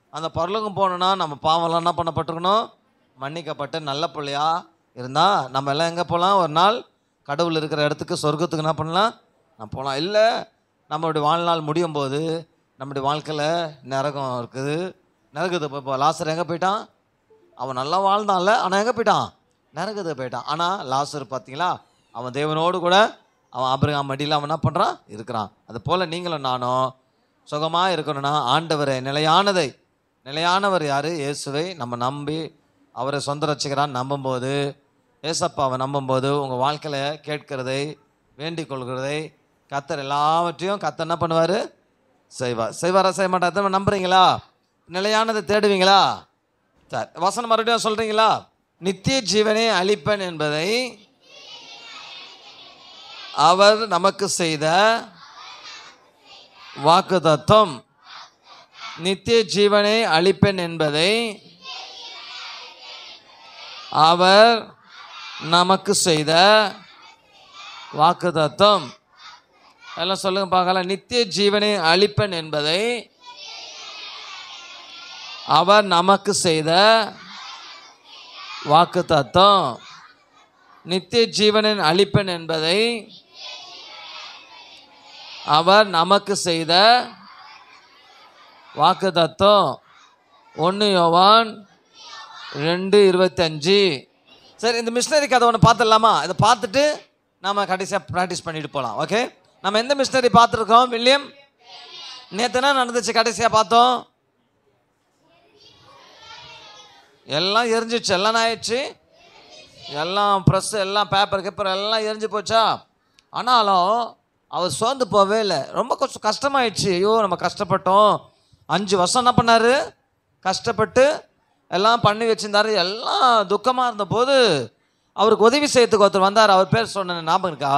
அந்த பரலோகம் போகணுன்னா நம்ம பாவம்லாம் என்ன பண்ணப்பட்டிருக்கணும் மன்னிக்கப்பட்டு நல்ல பிள்ளையா இருந்தால் நம்ம எல்லாம் எங்கே போகலாம் ஒரு நாள் கடவுள் இருக்கிற இடத்துக்கு சொர்க்கத்துக்கு என்ன பண்ணலாம் நான் போகலாம் இல்லை நம்மளுடைய வாழ்நாள் முடியும் போது நம்முடைய வாழ்க்கையில் நரகம் இருக்குது நரகத்தை இப்போ லாசர் எங்கே போயிட்டான் அவன் நல்லா வாழ்ந்தான்ல ஆனால் எங்கே போயிட்டான் நரகத்துக்கு போயிட்டான் ஆனால் லாசர் பார்த்தீங்களா அவன் தேவனோடு கூட அவன் ஆபிரகாம் மடியில் அவன் என்ன பண்ணுறான் இருக்கிறான் அது போல் நீங்களும் நானும் சுகமாக இருக்கணும்னா ஆண்டவரை நிலையானதை நிலையானவர் யார் இயேசுவை நம்ம நம்பி அவரை சொந்த ரசிக்கிறான்னு நம்பும்போது ஏசப்பாவை நம்பும்போது உங்கள் வாழ்க்கையில் கேட்கிறதை வேண்டிக் கொள்கிறதை கத்தர் எல்லாவற்றையும் கத்தர் என்ன பண்ணுவார் செய்வார் செய்வாரா செய்ய மாட்டார் நம்புறீங்களா நிலையானதை தேடுவீங்களா சரி வசனம் மறுபடியும் சொல்கிறீங்களா நித்திய ஜீவனை அளிப்பன் என்பதை அவர் நமக்கு செய்த வாக்குத்தத்தம் நித்திய ஜீவனை அளிப்பேன் என்பதை அவர் நமக்கு செய்த வாக்குத்தத்தம் எல்லாம் சொல்லுங்க பார்க்கலாம் நித்திய ஜீவனை அளிப்பேன் என்பதை அவர் நமக்கு செய்த வாக்குத்தத்தம் நித்திய ஜீவனின் அளிப்பன் என்பதை அவர் நமக்கு செய்த வாக்குத்தத்தம் ஒன்று யோவான் ரெண்டு இருபத்தஞ்சு சரி இந்த மிஷினரி கதை ஒன்று பார்த்துடலாமா இதை பார்த்துட்டு நாம் கடைசியாக ப்ராக்டிஸ் பண்ணிட்டு போகலாம் ஓகே நம்ம எந்த மிஷினரி பார்த்துருக்கோம் வில்லியம் நேற்று என்ன நடந்துச்சு கடைசியாக பார்த்தோம் எல்லாம் எரிஞ்சிச்சு எல்லாம் ஆயிடுச்சு எல்லாம் ப்ரெஸ் எல்லாம் பேப்பர் கேப்பர் எல்லாம் எரிஞ்சு போச்சா ஆனாலும் அவர் சோர்ந்து போவே இல்லை ரொம்ப கொஞ்சம் கஷ்டமாயிடுச்சு ஐயோ நம்ம கஷ்டப்பட்டோம் அஞ்சு வருஷம் என்ன பண்ணார் கஷ்டப்பட்டு எல்லாம் பண்ணி வச்சிருந்தாரு எல்லாம் துக்கமாக இருந்தபோது அவருக்கு உதவி செய்யறதுக்கு ஒருத்தர் வந்தார் அவர் பேர் சொன்ன ஞாபகம் இருக்கா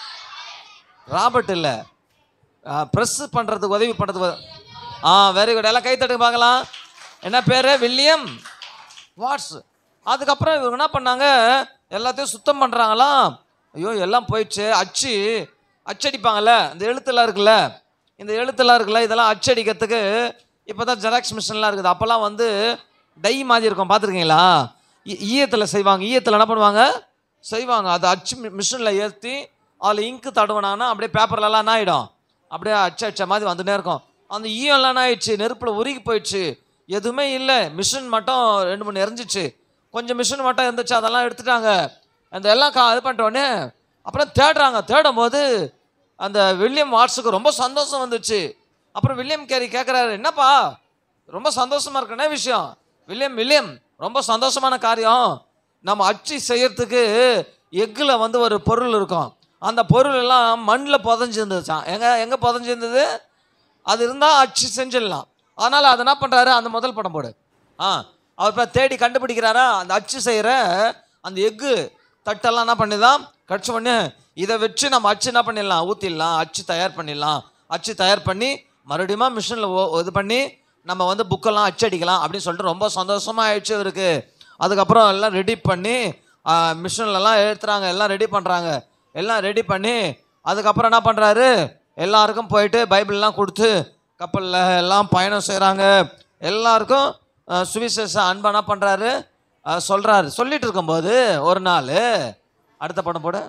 ராபர்ட் இல்லை ப்ரெஸ் பண்ணுறதுக்கு உதவி பண்ணுறதுக்கு ஆ வெரி குட் எல்லாம் கை தட்டுங்க பார்க்கலாம் என்ன பேர் வில்லியம் வாட்ஸ் அதுக்கப்புறம் இவங்க என்ன பண்ணாங்க எல்லாத்தையும் சுத்தம் பண்ணுறாங்களாம் ஐயோ எல்லாம் போயிடுச்சு அச்சு அச்சடிப்பாங்கல்ல இந்த எழுத்துலாம் இருக்குல்ல இந்த எழுத்துலாம் இருக்குல்ல இதெல்லாம் அச்சடிக்கிறதுக்கு இப்போ தான் ஜெராக்ஸ் மிஷின்லாம் இருக்குது அப்போல்லாம் வந்து டை மாதிரி இருக்கும் பார்த்துருக்கீங்களா ஈயத்தில் செய்வாங்க ஈயத்தில் என்ன பண்ணுவாங்க செய்வாங்க அது அச்சு மிஷினில் ஏற்றி அதில் இங்கு தடவினாங்கன்னா அப்படியே பேப்பர்லலாம் என்ன ஆகிடும் அப்படியே அச்சு அச்ச மாதிரி வந்துட்டே இருக்கும் அந்த ஈயம்லாம் என்ன ஆயிடுச்சு நெருப்பில் உருகி போயிடுச்சு எதுவுமே இல்லை மிஷின் மட்டும் ரெண்டு மூணு எரிஞ்சிச்சு கொஞ்சம் மிஷின் மட்டும் இருந்துச்சு அதெல்லாம் எடுத்துட்டாங்க அந்த எல்லாம் கா இது பண்ணிட்ட உடனே அப்புறம் தேடுறாங்க தேடும் போது அந்த வில்லியம் வாட்ஸுக்கு ரொம்ப சந்தோஷம் வந்துச்சு அப்புறம் வில்லியம் கேரி கேட்குறாரு என்னப்பா ரொம்ப சந்தோஷமா இருக்கு என்ன விஷயம் வில்லியம் வில்லியம் ரொம்ப சந்தோஷமான காரியம் நம்ம அச்சு செய்யறதுக்கு எக்கில் வந்து ஒரு பொருள் இருக்கும் அந்த பொருள் எல்லாம் மண்ணில் புதஞ்சிருந்துச்சான் எங்க எங்கே புதஞ்சிருந்தது அது இருந்தால் அச்சு செஞ்சிடலாம் அதனால் அதை என்ன பண்ணுறாரு அந்த முதல் படம் போடு ஆ அவர் இப்போ தேடி கண்டுபிடிக்கிறாரா அந்த அச்சு செய்கிற அந்த எக்கு தட்டெல்லாம் என்ன பண்ணிதான் கடிச்ச உடனே இதை வச்சு நம்ம அச்சு என்ன பண்ணிடலாம் ஊற்றிடலாம் அச்சு தயார் பண்ணிடலாம் அச்சு தயார் பண்ணி மறுபடியும் மிஷினில் இது பண்ணி நம்ம வந்து புக்கெல்லாம் அச்சடிக்கலாம் அப்படின்னு சொல்லிட்டு ரொம்ப சந்தோஷமாக ஆயிடுச்சு இவருக்கு அதுக்கப்புறம் எல்லாம் ரெடி பண்ணி மிஷின்லலாம் எழுத்துறாங்க எல்லாம் ரெடி பண்ணுறாங்க எல்லாம் ரெடி பண்ணி அதுக்கப்புறம் என்ன பண்ணுறாரு எல்லாருக்கும் போயிட்டு பைபிள்லாம் கொடுத்து கப்பலில் எல்லாம் பயணம் செய்கிறாங்க எல்லாருக்கும் அஹ், சுவிசேஷ அன்பை என்ன பண்ணுறாரு சொல்கிறாரு சொல்லிட்டு இருக்கும்போது ஒரு நாள் அடுத்த படம் போடு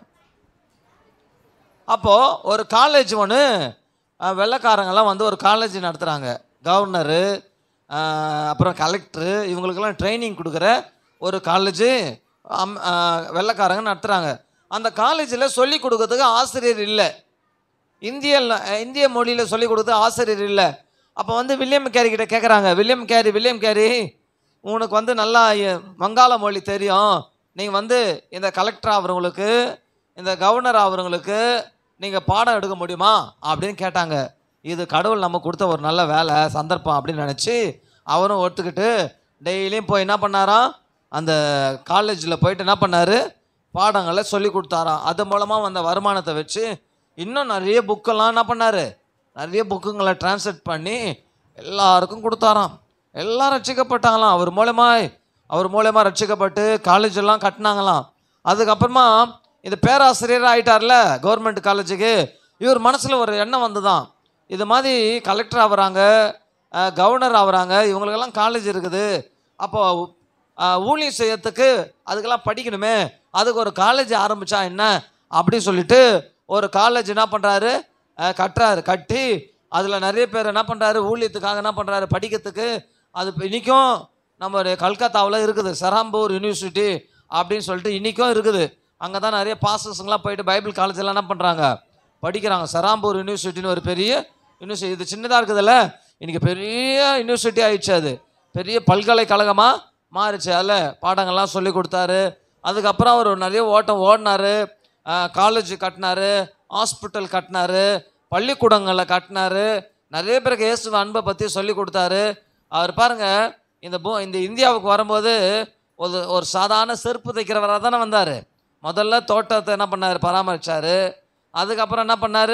அப்போது ஒரு காலேஜ் ஒன்று வெள்ளைக்காரங்கெல்லாம் வந்து ஒரு காலேஜ் நடத்துகிறாங்க கவர்னரு அப்புறம் கலெக்டரு இவங்களுக்கெல்லாம் ட்ரைனிங் கொடுக்குற ஒரு காலேஜு அம் அஹ், வெள்ளைக்காரங்க நடத்துகிறாங்க அந்த காலேஜில் சொல்லி கொடுக்கறதுக்கு ஆசிரியர் இல்லை இந்திய இந்திய மொழியில் சொல்லி கொடுத்து ஆசிரியர் இல்லை அப்போ வந்து வில்லியம் கேரி கிட்ட கேட்குறாங்க வில்லியம் கேரி வில்லியம் கேரி உனக்கு வந்து நல்லா எ- வங்காள மொழி தெரியும் நீங்கள் வந்து இந்த கலெக்டர் ஆகிறவங்களுக்கு இந்த கவர்னர் ஆகிறவங்களுக்கு நீங்கள் பாடம் எடுக்க முடியுமா அப்படின்னு கேட்டாங்க இது கடவுள் நம்ம கொடுத்த ஒரு நல்ல வேலை சந்தர்ப்பம் அப்படின்னு நினச்சி அவரும் ஒத்துக்கிட்டு டெய்லியும் போய் என்ன பண்ணாராம் அந்த காலேஜில் போயிட்டு என்ன பண்ணார் பாடங்களை சொல்லி கொடுத்தாராம் அது மூலமாக வந்த வருமானத்தை வச்சு இன்னும் நிறைய புக்கெல்லாம் என்ன பண்ணார் நிறைய புக்குங்களை டிரான்ஸ்லேட் பண்ணி எல்லாருக்கும் கொடுத்தாராம் எல்லாம் ரட்சிக்கப்பட்டாங்களாம் அவர் மூலமாய் அவர் மூலயமா ரட்சிக்கப்பட்டு காலேஜ் எல்லாம் கட்டினாங்களாம் அதுக்கப்புறமா இது பேராசிரியர் ஆயிட்டார்ல கவர்மெண்ட் காலேஜுக்கு இவர் மனசில் ஒரு எண்ணம் வந்துதான் இது மாதிரி கலெக்டர் ஆகுறாங்க கவர்னர் ஆகுறாங்க இவங்களுக்கெல்லாம் காலேஜ் இருக்குது அப்போ அஹ், ஊழியம் செய்யறதுக்கு அதுக்கெல்லாம் படிக்கணுமே அதுக்கு ஒரு காலேஜ் ஆரம்பிச்சா என்ன அப்படி சொல்லிட்டு ஒரு காலேஜ் என்ன பண்ணுறாரு கட்டுறாரு கட்டி அதில் நிறைய பேர் என்ன பண்ணுறாரு ஊழியத்துக்காக என்ன பண்ணுறாரு படிக்கிறதுக்கு அது இப்ப இன்னிக்கும் நம்ம கல்கத்தாவில் இருக்குது சராம்பூர் யூனிவர்சிட்டி அப்படின்னு சொல்லிட்டு இன்றைக்கும் இருக்குது அங்கே தான் நிறைய பாசஸ்ங்கெலாம் போயிட்டு பைபிள் காலேஜெல்லாம் என்ன பண்ணுறாங்க படிக்கிறாங்க சராம்பூர் யூனிவர்சிட்டின்னு ஒரு பெரிய யூனிவர்சிட்டி இது சின்னதாக இருக்குதுல்ல இன்றைக்கி பெரிய யூனிவர்சிட்டி ஆயிடுச்சு அது பெரிய பல்கலைக்கழகமாக மாறிச்சு அதில் பாடங்கள்லாம் சொல்லி கொடுத்தாரு அதுக்கப்புறம் அவர் நிறைய ஓட்டம் ஓடினாரு காலேஜ் கட்டினாரு ஹாஸ்பிட்டல் கட்டினாரு பள்ளிக்கூடங்களை கட்டினாரு நிறைய பேருக்கு இயேசுவ அன்பை பற்றி சொல்லி கொடுத்தாரு அவர் பாருங்க இந்த பூ இந்த இந்தியாவுக்கு வரும்போது ஒரு ஒரு சாதாரண செருப்பு தைக்கிறவராக தானே வந்தார் முதல்ல தோட்டத்தை என்ன பண்ணார் பராமரிச்சாரு அதுக்கப்புறம் என்ன பண்ணார்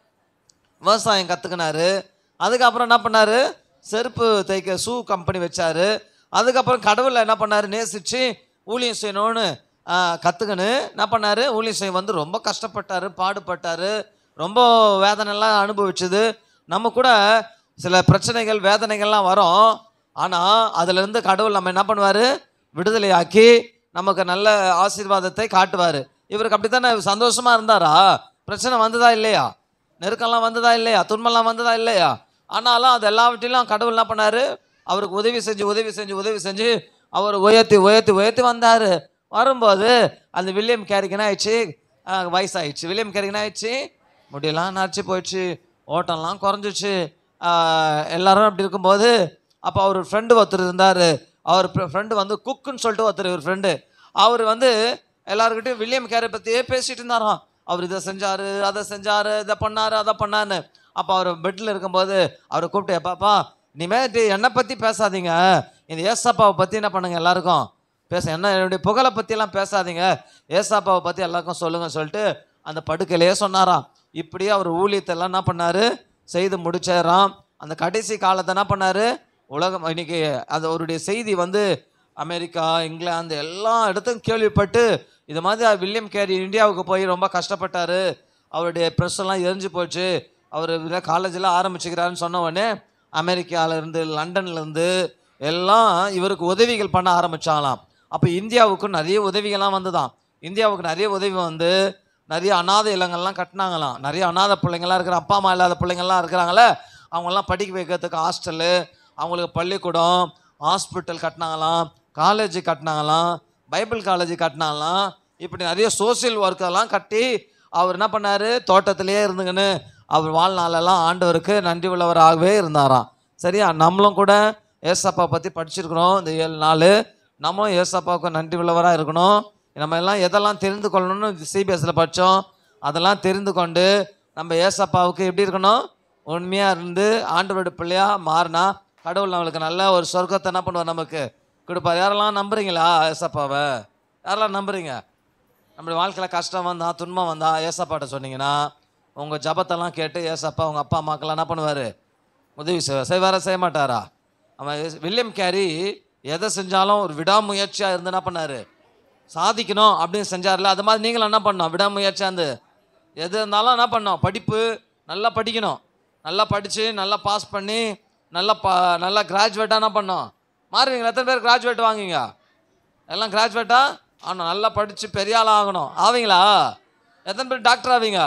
விவசாயம் கற்றுக்கினாரு அதுக்கப்புறம் என்ன பண்ணார் செருப்பு தைக்க ஷூ கம்பெனி வச்சாரு அதுக்கப்புறம் கடவுளை என்ன பண்ணார் நேசித்து ஊழியம் செய்யணும்னு கற்றுக்கின்னு என்ன பண்ணார் ஊழியம் செய்ய வந்து ரொம்ப கஷ்டப்பட்டார் பாடுபட்டார் ரொம்ப வேதனைலாம் அனுபவிச்சது நம்ம கூட சில பிரச்சனைகள் வேதனைகள்லாம் வரும் ஆனால் அதுலேருந்து கடவுள் நம்ம என்ன பண்ணுவார் விடுதலையாக்கி நமக்கு நல்ல ஆசீர்வாதத்தை காட்டுவார் இவருக்கு அப்படித்தானே சந்தோஷமாக இருந்தாரா பிரச்சனை வந்ததா இல்லையா நெருக்கம்லாம் வந்ததா இல்லையா துன்பம்லாம் வந்ததா இல்லையா ஆனாலும் அது எல்லாவற்றிலும் கடவுள் என்ன பண்ணாரு அவருக்கு உதவி செஞ்சு உதவி செஞ்சு உதவி செஞ்சு அவர் உயர்த்தி உயர்த்தி உயர்த்தி வந்தார் வரும்போது அந்த வில்லியம் கேரிக்கு என்ன ஆயிடுச்சு ஆஹ், வயசாயிடுச்சு வில்லியம் கேரிக்கு என்ன ஆயிடுச்சு முடியெல்லாம் நரைச்சி போயிடுச்சு ஓட்டம்லாம் குறைஞ்சிச்சு ஆஹ், எல்லாரும் அப்படி இருக்கும்போது அப்போ அவர் ஃப்ரெண்டு ஒருத்தர் இருந்தார் அவர் ஃப்ரெண்டு வந்து குக்குன்னு சொல்லிட்டு ஒருத்தர் இவர் ஃப்ரெண்டு அவர் வந்து எல்லாருக்கிட்டையும் வில்லியம் கேரை பற்றியே பேசிட்டு இருந்தாராம் அவர் இதை செஞ்சார் அதை செஞ்சார் இதை பண்ணார் அதை பண்ணான்னு அப்போ அவர் பெட்டில் இருக்கும்போது அவரை கூப்பிட்டு எப்பாப்பா இனிமேட்டு என்னை பற்றி பேசாதீங்க இந்த ஏசாப்பாவை பற்றி என்ன பண்ணுங்க எல்லாருக்கும் பேச என்ன என்னுடைய புகழை பற்றியெல்லாம் பேசாதீங்க ஏசாப்பாவை பற்றி எல்லாருக்கும் சொல்லுங்கன்னு சொல்லிட்டு அந்த படுக்கையிலேயே சொன்னாராம் இப்படியே அவர் ஊழியத்தை எல்லாம் என்ன பண்ணார் செய்து முடிச்சாராம் அந்த கடைசி காலத்தை என்ன பண்ணார் உலகம் இன்னைக்கு அது அவருடைய செய்தி வந்து அமெரிக்கா இங்கிலாந்து எல்லா இடத்துக்கும் கேள்விப்பட்டு இது மாதிரி வில்லியம் கேரி இந்தியாவுக்கு போய் ரொம்ப கஷ்டப்பட்டாரு அவருடைய ப்ரெஸ் எல்லாம் எரிஞ்சு போச்சு அவர் காலேஜெல்லாம் ஆரம்பிச்சுக்கிறாருன்னு சொன்ன உடனே அமெரிக்கால இருந்து லண்டன்ல இருந்து எல்லாம் இவருக்கு உதவிகள் பண்ண ஆரம்பிச்சாங்களாம் அப்போ இந்தியாவுக்கு நிறைய உதவிகள்லாம் வந்துதான் இந்தியாவுக்கு நிறைய உதவி வந்து நிறைய அனாதை இல்லங்கள்லாம் கட்டினாங்களாம் நிறைய அனாதை பிள்ளைங்கள்லாம் இருக்கிற அப்பா அம்மா இல்லாத பிள்ளைங்கள்லாம் இருக்கிறாங்களே அவங்கெல்லாம் படிக்க வைக்கிறதுக்கு ஹாஸ்டலு அவங்களுக்கு பள்ளிக்கூடம் ஹாஸ்பிட்டல் கட்டினாங்களாம் காலேஜ் கட்டினாங்களாம் பைபிள் காலேஜ் கட்டினாங்களாம் இப்படி நிறைய சோஷியல் ஒர்க்கெல்லாம் கட்டி அவர் என்ன பண்ணார் தோட்டத்திலேயே இருந்துங்கன்னு அவர் வாழ்நாளெல்லாம் ஆண்டவருக்கு நன்றி உள்ளவராகவே இருந்தாராம் சரியா நம்மளும் கூட ஏசப்பா பற்றி படிச்சிருக்கிறோம் இந்த ஏழு நாள் நம்மளும் ஏசப்பாவுக்கு நன்றி உள்ளவராக இருக்கணும் நம்ம எல்லாம் எதெல்லாம் தெரிந்து கொள்ளணும்னு சிபிஎஸ்சியில் படித்தோம் அதெல்லாம் தெரிந்து கொண்டு நம்ம ஏசப்பாவுக்கு எப்படி இருக்கணும் உண்மையாக இருந்து ஆண்டவருடைய பிள்ளையாக மாறினா கடவுள் நம்மளுக்கு நல்ல ஒரு சொர்க்கத்தை என்ன பண்ணுவார் நமக்கு கொடுப்பார் யாரெல்லாம் நம்புறீங்களா ஏசப்பாவை யாரெல்லாம் நம்புறீங்க நம்மளுடைய வாழ்க்கையில் கஷ்டம் வந்தா துன்பம் வந்தா ஏசப்பாட்ட சொன்னீங்கன்னா உங்கள் ஜபத்தெல்லாம் கேட்டு ஏசப்பா உங்கள் அப்பா அம்மாக்கெல்லாம் என்ன பண்ணுவார் உதவி செய்வார் செய்வாரா செய்ய மாட்டாரா அவன் எஸ்- வில்லியம் கேரி எதை செஞ்சாலும் ஒரு விடாமுயற்சியாக இருந்து என்ன பண்ணார் சாதிக்கணும் அப்படின்னு செஞ்சார்ல அது மாதிரி நீங்களும் என்ன பண்ணோம் விடாமுயற்சியாக இருந்து எது இருந்தாலும் என்ன பண்ணோம் படிப்பு நல்லா படிக்கணும் நல்லா படித்து நல்லா பாஸ் பண்ணி நல்லா பா நல்லா கிராஜுவேட்டாக என்ன பண்ணோம் மாறுவீங்களா எத்தனை பேர் கிராஜுவேட் வாங்குவீங்க எல்லாம் கிராஜுவேட்டா ஆனால் நல்லா படித்து பெரிய ஆள் ஆகணும் ஆவீங்களா எத்தனை பேர் டாக்டர் ஆவீங்க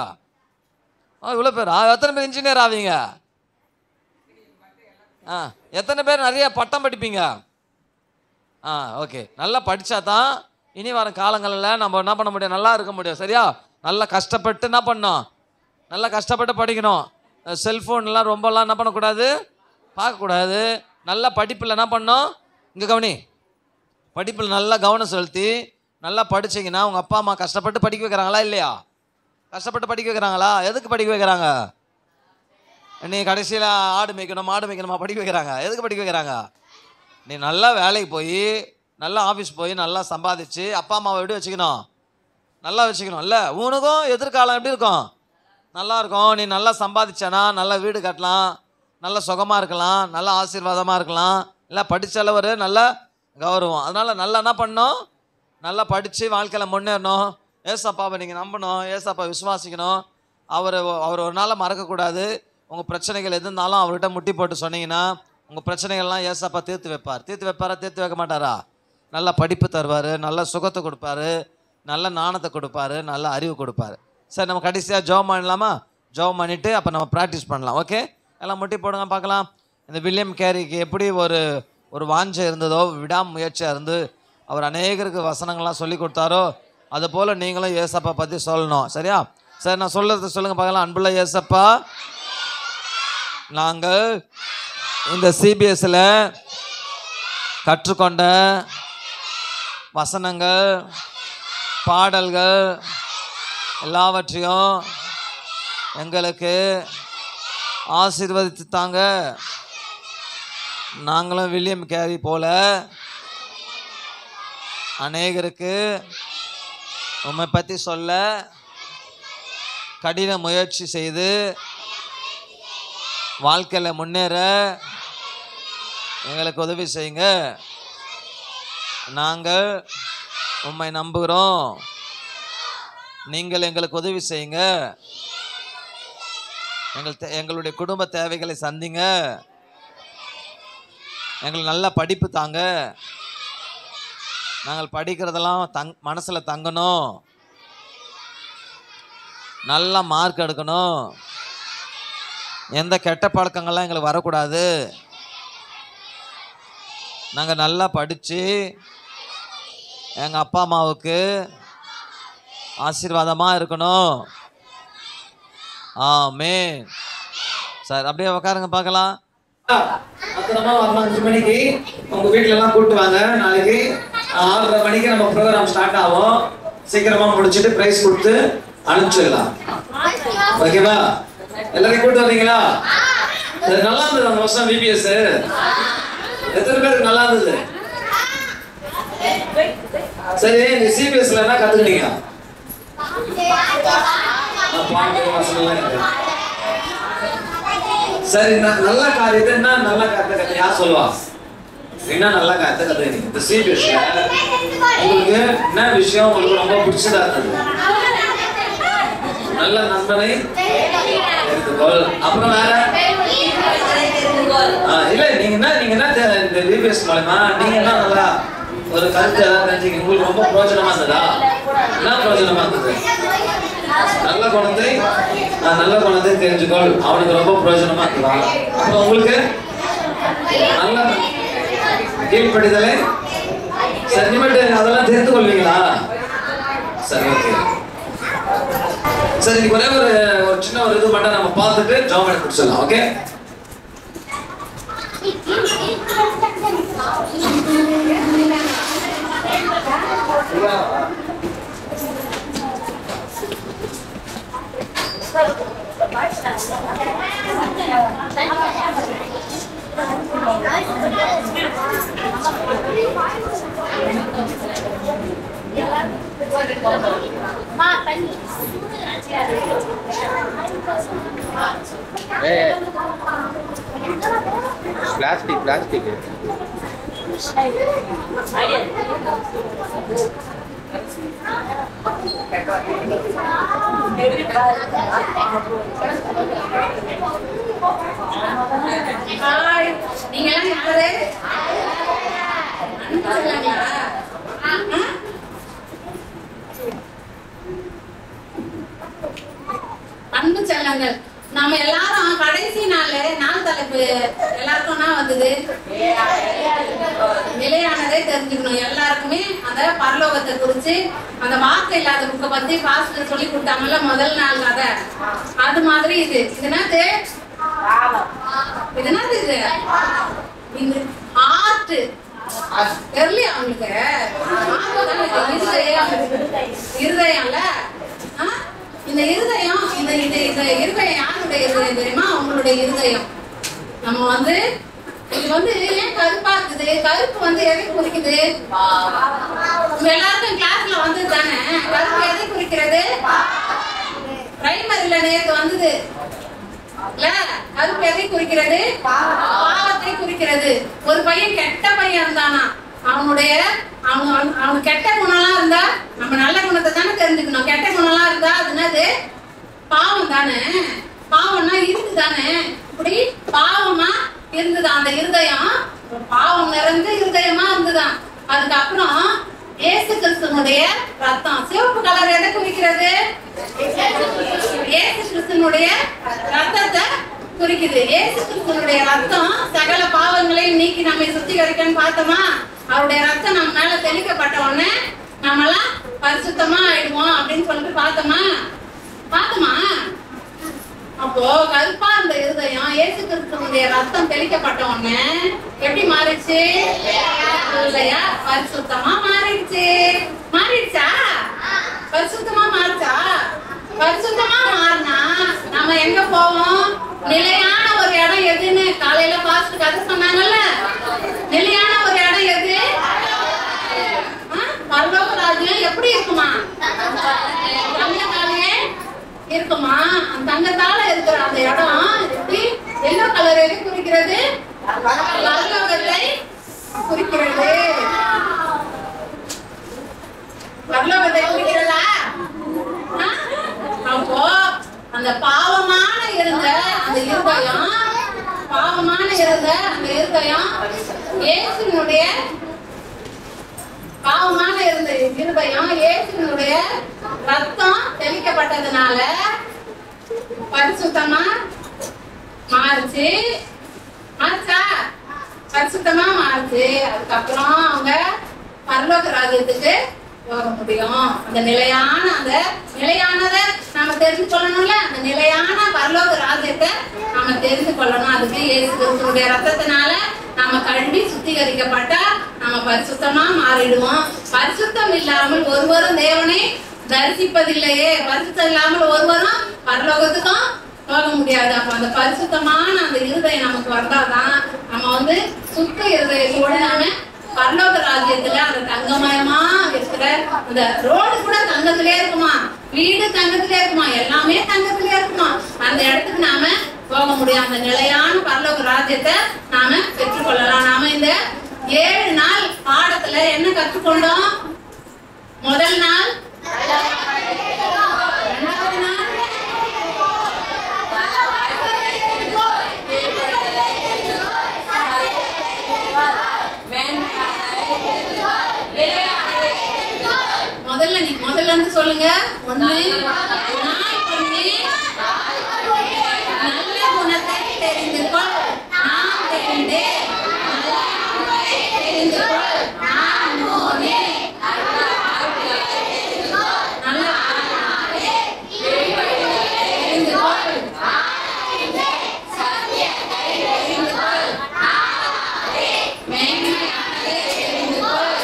ஆ இவ்வளோ பேரா எத்தனை பேர் இன்ஜினியர் ஆவீங்க ஆ எத்தனை பேர் நிறைய பட்டம் படிப்பீங்க ஆ ஓகே நல்லா படித்தா தான் இனி வர காலங்களில் நம்ம என்ன பண்ண முடியும் நல்லா இருக்க முடியும் சரியா நல்லா கஷ்டப்பட்டு என்ன பண்ணோம் நல்லா கஷ்டப்பட்டு படிக்கணும் செல்ஃபோன்லாம் ரொம்பலாம் என்ன பண்ணக்கூடாது பார்க்கக்கூடாது நல்லா படிப்பில் என்ன பண்ணோம் இங்கே கவனி படிப்பில் நல்லா கவனம் செலுத்தி நல்லா படிச்சீங்கன்னா உங்கள் அப்பா அம்மா கஷ்டப்பட்டு படிக்க வைக்கிறாங்களா இல்லையா கஷ்டப்பட்டு படிக்க வைக்கிறாங்களா எதுக்கு படிக்க வைக்கிறாங்க நீ கடைசியில் ஆடு மேய்க்கணும் மாடு மேய்க்கணுமா படிக்க வைக்கிறாங்க எதுக்கு படிக்க வைக்கிறாங்க நீ நல்லா வேலைக்கு போய் நல்லா ஆஃபீஸ் போய் நல்லா சம்பாதிச்சு அப்பா அம்மாவை எப்படி வச்சுக்கணும் நல்லா வச்சுக்கணும்ல உனக்கும் எதிர்காலம் எப்படி இருக்கும் நல்லா இருக்கும் நீ நல்லா சம்பாதிச்சனா நல்லா வீடு கட்டலாம் நல்ல சுகமாக இருக்கலாம் நல்ல ஆசீர்வாதமாக இருக்கலாம் இல்லை படித்தால ஒரு நல்ல கௌரவம் அதனால் நல்லா என்ன பண்ணணும் நல்லா படித்து வாழ்க்கையில் முன்னேறணும் ஏசப்பாவை நீங்கள் நம்பணும் ஏசப்பா விசுவாசிக்கணும் அவர் அவர் ஒரு நாளை மறக்கக்கூடாது உங்கள் பிரச்சனைகள் எது இருந்தாலும் அவர்கிட்ட முட்டி போட்டு சொன்னீங்கன்னா உங்கள் பிரச்சனைகள்லாம் ஏசப்பா தீர்த்து வைப்பார் தீர்த்து வைப்பாரா தீர்த்து வைக்க மாட்டாரா நல்ல படிப்பு தருவார் நல்ல சுகத்தை கொடுப்பாரு நல்ல நாணத்தை கொடுப்பாரு நல்ல அறிவு கொடுப்பாரு சரி நம்ம கடைசியாக ஜோம் பண்ணலாமா ஜோம் பண்ணிவிட்டு அப்போ நம்ம ப்ராக்டிஸ் பண்ணலாம் ஓகே எல்லாம் முட்டி போடுங்க பார்க்கலாம் இந்த வில்லியம் கேரிக்கு எப்படி ஒரு ஒரு வாஞ்சை இருந்ததோ விடாமுயற்சியாக இருந்து அவர் அநேகருக்கு வசனங்கள்லாம் சொல்லி கொடுத்தாரோ அது போல் நீங்களும் ஏசப்பா பற்றி சொல்லணும் சரியா சரி நான் சொல்றது சொல்லுங்கள் பார்க்கலாம் அன்புள்ள ஏசப்பா நாங்கள் இந்த சிபிஎஸ்சில் கற்றுக்கொண்ட வசனங்கள் பாடல்கள் எல்லாவற்றையும் எங்களுக்கு ஆசீர்வதித்து தாங்க நாங்களும் வில்லியம் கேரி போல அநேகருக்கு உம்மை பற்றி சொல்ல கடின முயற்சி செய்து வாழ்க்கையில் முன்னேற எங்களுக்கு உதவி செய்யுங்க நாங்கள் உம்மை நம்புகிறோம் நீங்கள் எங்களுக்கு உதவி செய்யுங்க எங்கள் தே- எங்களுடைய குடும்ப தேவைகளை சந்திங்க எங்களுக்கு நல்ல படிப்பு தாங்க நாங்கள் படிக்கிறதெல்லாம் தங் மனசில் தங்கணும் நல்ல மார்க் எடுக்கணும் எந்த கெட்ட பழக்கங்கள்லாம் எங்களுக்கு வரக்கூடாது நாங்கள் நல்லா படித்து எங்கள் அப்பா அம்மாவுக்கு ஆசீர்வாதமாக இருக்கணும் ஆமே சார் அப்படியே உட்காருங்க பார்க்கலாம் அப்புறமா வரலாம் அஞ்சு மணிக்கு உங்க வீட்ல எல்லாம் கூட்டு வாங்க நாளைக்கு ஆறரை மணிக்கு நம்ம ப்ரோக்ராம் ஸ்டார்ட் ஆகும் சீக்கிரமா முடிச்சிட்டு பிரைஸ் கொடுத்து அனுப்பிச்சிடலாம் ஓகேவா எல்லாரையும் கூட்டு வர்றீங்களா அது நல்லா இருந்தது அந்த வருஷம் விபிஎஸ் எத்தனை பேருக்கு நல்லா இருந்தது சரி நீ சிபிஎஸ்ல என்ன கத்துக்கிட்டீங்க நான் பாட்டு வசனம்லாம் இருக்கு. சரி ந- நல்ல காரியத்தை என்ன நல்ல காரியத்தை கத்து யார் சொல்லுவா என்ன நல்ல காரியத்தை கத்துக்கிறீங்க இந்த சிபிஎஸ்ல உங்களுக்கு என்ன விஷயம் உங்களுக்கு ரொம்ப பிடிச்சதா இருந்தது நல்ல நண்பனை எடுத்துக்கொள் அப்புறம் வேற ஆ, இல்ல நீங்க என்ன நீங்க என்ன தெ- இந்த விபிஎஸ் மூலமா நீங்க என்ன நல்லா ஒரு கருத்து ஏதாவது தெரிஞ்சுக்க உங்களுக்கு ரொம்ப பிரயோஜனமா இருந்ததா என்ன பிரயோஜனமா இருந்தது நல்ல குணத்தை ஆ, நல்ல குணத்தை தெரிஞ்சுக்கொள் அவனுக்கு ரொம்ப பிரயோஜனமா இருந்ததா அப்புறம் உங்களுக்கு நல்ல கீழ்ப்படிதலை சென்டிமெண்ட் அதெல்லாம் தெரிந்து கொள்வீங்களா சரி ஓகே சரி இன்னைக்கு ஒரே ஒரு ஒரு சின்ன ஒரு இது மட்டும் நம்ம பார்த்துட்டு ஜாம் பண்ணி முடிச்சிடலாம் ஓகே பிளாஸ்டிக் பிளாஸ்டிக் ஹாய் நீங்கெல்லாம் யாரு அன்பு செல்லங்களா? ஆ? அன்பு செல்லங்கள் நாம எல்லாரும் கடைசி நாள் நாள் தலைப்பு எல்லாருக்கும்னா வந்தது நிலையானதே தெரிஞ்சுக்கணும் எல்லாருக்குமே அந்த பரலோகத்தை குறிச்சு அந்த வார்த்தை இல்லாத புக்கை பத்தி பாஸ்டர் சொல்லி கொடுத்தாங்கல்ல முதல் நாள் கதை அது மாதிரி இது இது என்னது இது என்னது இது இந்த ஆர்ட் தெரியலையா அவங்களுக்கு ஆர்ட் தானே இது, இருதயம் இருதயம்ல ஆ? இந்த இருதயம் இந்த இந்த இந்த இருதயம் யாருடைய இருதயம் தெரியுமா உங்களுடைய இருதயம் நம்ம வந்து இது வந்து ஏன் கருப்பா இருக்குது கருப்பு வந்து எதை குறிக்குது உங்க எல்லாருக்கும் கிளாஸ்ல வந்து தானே கருப்பு எதை குறிக்கிறது பிரைமரியில நேத்து வந்தது இல்ல கருப்பு எதை குறிக்கிறது பாவத்தை குறிக்கிறது ஒரு பையன் கெட்ட பையன் இருந்தானா அவனுடைய அவங்க அவனுக்கு கெட்ட குணம்லாம் இருந்தா நம்ம நல்ல குணத்தை தானே தெரிஞ்சுக்கணும் கெட்ட குணம்லாம் இருந்தா அது என்னது பாவம் தானே பாவம்னா இருக்கு தானே இப்படி பாவமா இருந்துதான் அந்த இருதயம் ஒரு பாவம் நிறைந்த இருதயமா இருந்துதான் அதுக்கப்புறம் இயேசு கிறிஸ்துனுடைய ரத்தம் சிவப்பு கலர் எதை குறிக்கிறது இயேசு கிறிஸ்துனுடைய ரத்தத்தை குறிக்குது இயேசு கிறிஸ்துனுடைய ரத்தம் சகல பாவங்களையும் நீக்கி நம்மை சுத்திகரிக்கன்னு பார்த்தோமா அவருடைய ரத்தம் நம்ம மேல தெளிக்கப்பட்ட உடனே நம்மலாம் பரிசுத்தமா ஆயிடுவோம் அப்படின்னு சொல்லிட்டு பார்த்தோமா பார்த்தோமா அப்போ கருப்பா இருந்த இருதயம் இயேசு கிறிஸ்துவனுடைய ரத்தம் தெளிக்கப்பட்ட உடனே எப்படி மாறிடுச்சு இல்லையா பரிசுத்தமா மாறிடுச்சு மாறிடுச்சா பரிசுத்தமா மாறிச்சா பரிசுத்தமா மாறினா நம்ம எங்க போவோம் நிலையான ஒரு இடம் எதுன்னு காலையில பாஸ்ட் கதை சொன்னாங்கல்ல நிலையான ஒரு இடம் எது ஆ? பரலோக ராஜ்யம் எப்படி இருக்குமா தங்கத்தாலே இருக்குமா அந்த தங்கத்தால இருக்கிற அந்த இடம் எப்படி எல்லோ கலர் எது குறிக்கிறது பரலோகத்தை குறிக்கிறது பரலோகத்தை குறிக்கிறதா ஆ? அப்போ அந்த பாவமான இருந்த அந்த இருதயம் பாவமான இருந்த அந்த இருதயம் இயேசுனுடைய பாவமான இருந்த இருதயம் இயேசுனுடைய ரத்தம் தெளிக்கப்பட்டதுனால பரிசுத்தமா மாறுச்சு மாறுச்சா பரிசுத்தமா மாறுச்சு அதுக்கப்புறம் அவங்க பரலோக ராஜ்யத்துக்கு போக முடியும் அந்த நிலையான அந்த நிலையானதை நாம தெரிந்து கொள்ளணும்ல அந்த நிலையான பரலோக ராஜ்யத்தை நாம தெரிந்து கொள்ளணும் அதுக்கு இயேசு கிறிஸ்துவுடைய ரத்தத்தினால நாம கழுவி சுத்திகரிக்கப்பட்டா நம்ம பரிசுத்தமா மாறிடுவோம் பரிசுத்தம் இல்லாமல் ஒருவரும் தேவனை தரிசிப்பதில்லையே பரிசுத்தம் இல்லாமல் ஒருவரும் பரலோகத்துக்கும் போக முடியாது அப்ப அந்த பரிசுத்தமான அந்த இருதயம் நமக்கு வந்தாதான் நம்ம வந்து சுத்த இருதயத்தோட நாம பரலோக ராஜ்யத்துல அந்த தங்கமயமா இருக்கிற அந்த ரோடு கூட தங்கத்திலே இருக்குமா வீடு தங்கத்திலே இருக்குமா எல்லாமே தங்கத்திலே இருக்குமா அந்த இடத்துக்கு நாம போக முடியும் அந்த நிலையான பரலோக ராஜ்யத்தை நாம பெற்றுக்கொள்ளலாம் நாம இந்த ஏழு நாள் பாடத்துல என்ன கற்றுக்கொண்டோம் முதல் நாள் ரெண்டாவது நாள் முதல்ல நீ முதல்ல இருந்து சொல்லுங்க ஒண்ணு நாய் பண்ணி நல்ல குணத்தை தெரிந்து கொள் நான் தெரிந்தே நல்ல குணத்தை தெரிந்து கொள் நான் நோனே நல்ல தெரிந்து கொள் தெரிந்து கொள் மேன்மையானதை தெரிந்து கொள்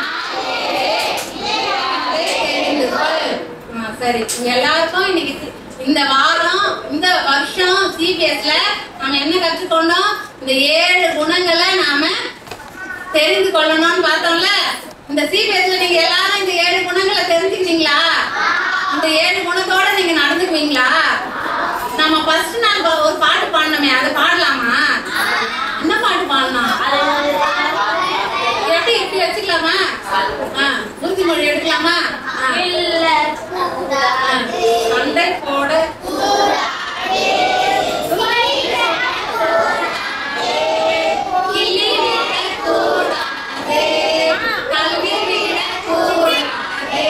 தெரிந்து கொள். ஆ, சரி உங்க எல்லாருக்கும் இன்னைக்கு சி- இந்த வாரம் இந்த வருஷம் சிபிஎஸ்ல நம்ம என்ன கற்றுக்கொண்டோம் இந்த ஏழு குணங்களை நாம தெரிந்து கொள்ளணும்னு பார்த்தோம்ல இந்த சிபிஎஸ்ல நீங்க எல்லாரும் இந்த ஏழு குணங்களை தெரிஞ்சுக்கிட்டீங்களா இந்த ஏழு குணத்தோட நீங்க நடந்துக்குவீங்களா நம்ம ஃபர்ஸ்ட் நாள் பா- ஒரு பாட்டு பாடினோமே அதை பாடலாமா என்ன பாட்டு பாடலாம் எப்படி இப்படி வச்சுக்கலாமா ஆ, உறுதிமொழி எடுக்கலாமா ஆ. ஆ. சண்டை போட கிள்ளி விடக்கூடாது. கல்வி விடக்கூடாது.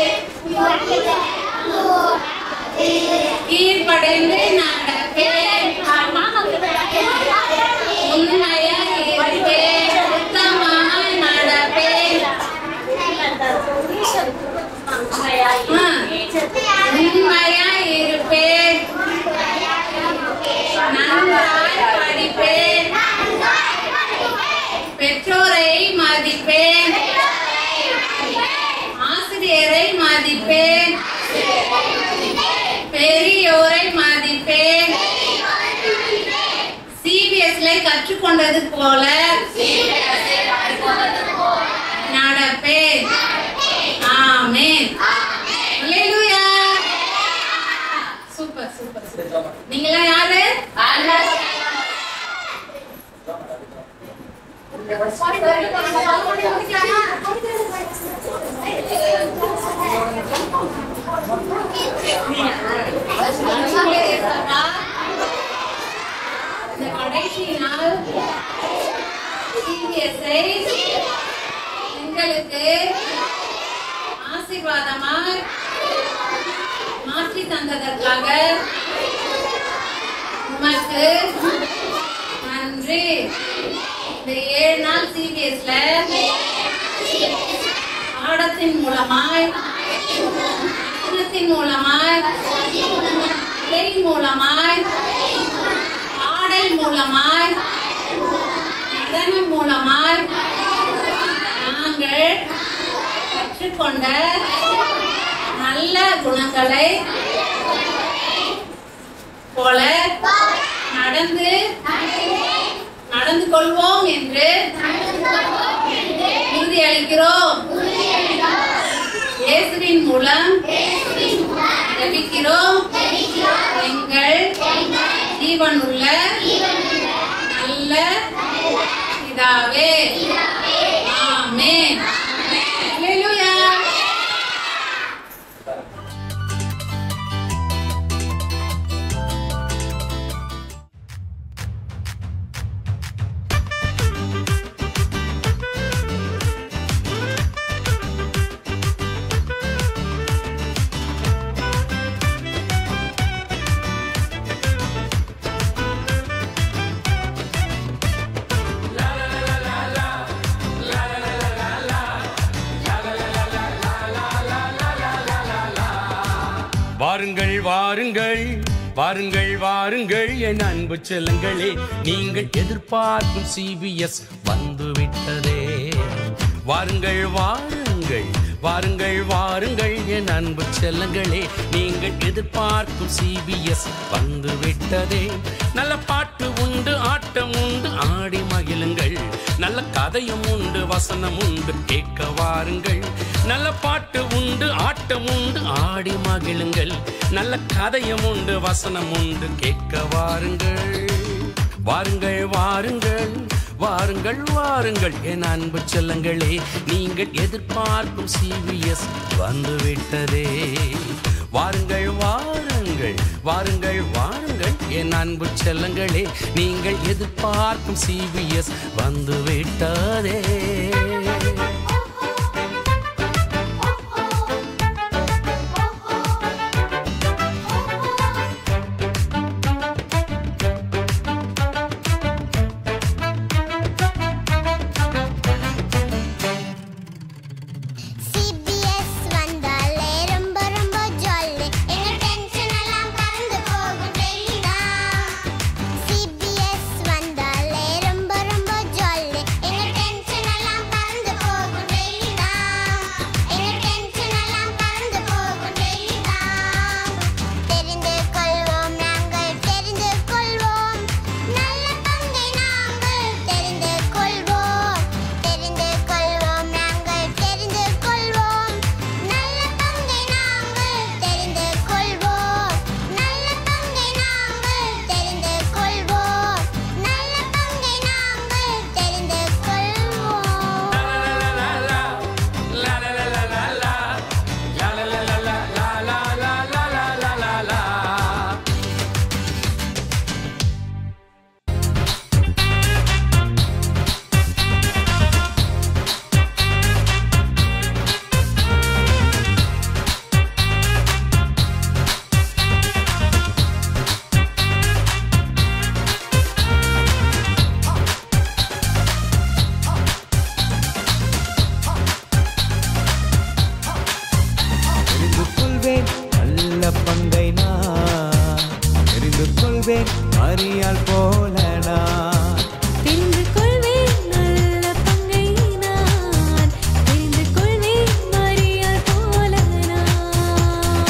கீழ்ப்படிந்து நடப்பேன் உண்மையா இருப்பேன் உத்தமமாய் நடப்பேன் உண்மையா இருப்பேன் நன்றாய் படிப்பேன் பெற்றோரை மதிப்பேன் ஆசிரியரை மதிப்பேன் பெரியோரை மதிப்பேன் சிபிஎஸ்ல கற்றுக்கொண்டது போல நடப்பேன் amen hallelujah super super super நீங்களாம் யாரு இந்த கடைசி நாள் எங்களுக்கு ஆசீர்வாதமாய் மாற்றி தந்ததற்காக உமக்கு நன்றி இந்த ஏழு நாள் சிபிஎஸ்ல பாடத்தின் மூலமாய் வசனத்தின் மூலமாய் இறை மூலமாய் பாடல் மூலமாய் நடனம் மூலமாய் நாங்கள் கற்றுக்கொண்ட நல்ல குணங்களை போல நடந்து நடந்து கொள்வோம் என்று உறுதியளிக்கிறோம் இயேசுவின் மூலம் ஜெபிக்கிறோம் எங்கள் ஜீவனுள்ள நல்ல பிதாவே ஆமென் ஹalleluya வாருங்கள் வாருங்கள் வாருங்கள் வாருங்கள் என் அன்பு செல்லங்களே நீங்கள் எதிர்பார்க்கும் சிபிஎஸ் வந்துவிட்டதே வாருங்கள் வாருங்கள் வாருங்கள் வாருங்கள் என் அன்பு செல்லங்களே நீங்கள் எதிர்பார்க்கும் சிபிஎஸ் வந்துவிட்டதே நல்ல பாட்டு உண்டு ஆட்டம் உண்டு ஆடி மகிழுங்கள் நல்ல கதையும் உண்டு வசனம் உண்டு கேட்க வாருங்கள் நல்ல பாட்டு உண்டு ஆட்டம் உண்டு ஆடி மகிழுங்கள் நல்ல கதையும் உண்டு வசனம் உண்டு கேட்க வாருங்கள் வாருங்கள் வாருங்கள் வாருங்கள் வாருங்கள் என் அன்பு செல்லங்களே நீங்கள் எதிர்பார்க்கும் சிபிஎஸ் வந்துவிட்டதே வாருங்கள் வாருங்கள் வாருங்கள் வாருங்கள் என் அன்பு செல்லங்களே நீங்கள் எதிர்பார்க்கும் சிபிஎஸ் வந்துவிட்டதே சிபிஎஸ் வந்தாலே ரொம்ப ரொம்ப ஜாலி எங்க டென்ஷன் எல்லாம் பறந்து போகும் டெய்லி தான் சிபிஎஸ் வந்தாலே ரொம்ப ரொம்ப ஜாலி எங்க டென்ஷன் எல்லாம் பறந்து போகும் டெய்லி தான் எங்க டென்ஷன் எல்லாம் பறந்து போகும் டெய்லி தான் தெரிந்து கொள்வோம் நாங்கள் தெரிந்து கொள்வோம் நல்ல பங்கை நாங்கள் தெரிந்து கொள்வோம் தெரிந்து கொள்வோம் நாங்கள் தெரிந்து கொள்வோம் நல்ல பங்கை நாங்கள் தெரிந்து கொள்வோம் நல்ல பங்கை நாங்கள் தெரிந்து கொள்வோம் நல்ல பங்கை நாங்கள் தெரிந்து கொள்வோம் தெரிந்து கொள்வேன் நல்ல பங்கை நான் தெரிந்து கொள்வேன் மரியாள் போல நான் தெரிந்து கொள்வேன் நல்ல பங்கை நான் தெரிந்து கொள்வேன் மரியாள் போல நான்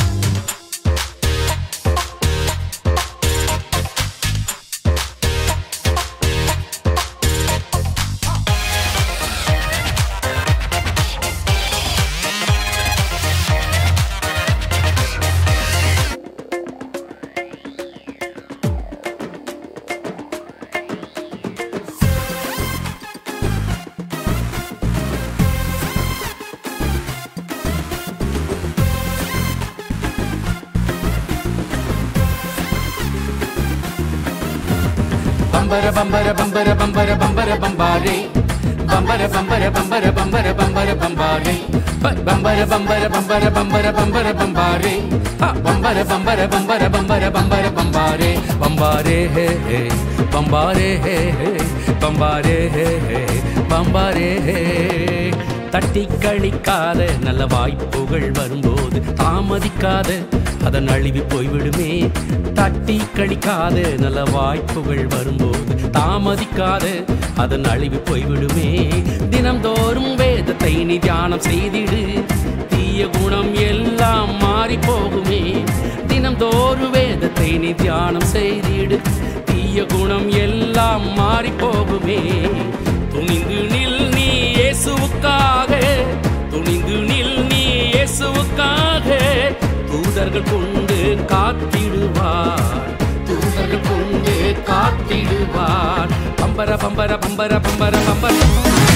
பம்பர பம்பர பம்பர பம்பர பம்பர பம்பாரே பம்பர பம்பர பம்பர பம்பர பம்பர பம்பாரே ப- பம்பர பம்பர பம்பர பம்பர பம்பர பம்பாரே ஆ, பம்பர பம்பர பம்பர பம்பர பம்பர பம்பாரே பம்பாரே ஹே ஹே பம்பாரே ஹே ஹே பம்பாரே ஹே ஹே பம்பாரே ஹே தட்டி கழிக்காத நல்ல வாய்ப்புகள் வரும்போது தாமதிக்காத அதன் அழிவு போய்விடுமே தட்டி கழிக்காத நல்ல வாய்ப்புகள் வரும்போது தாமதிக்காத அதன் அழிவு போய்விடுமே தினம்தோறும் வேதத்தை நீ தியானம் செய்திடு தீய குணம் எல்லாம் மாறி போகுமே தினம்தோறும் வேதத்தை நீ தியானம் செய்திடு தீய குணம் எல்லாம் மாறி போகுமே துணிந்து நில் நீ இயேசுவுக்காக துணிந்து நில் நீ இயேசுவுக்காக தூதர்கள் கொண்டு காத்திடுவார் தூதர்கள் கொண்டு காத்திடுவார் பம்பர பம்பர பம்பர பம்பர பம்பர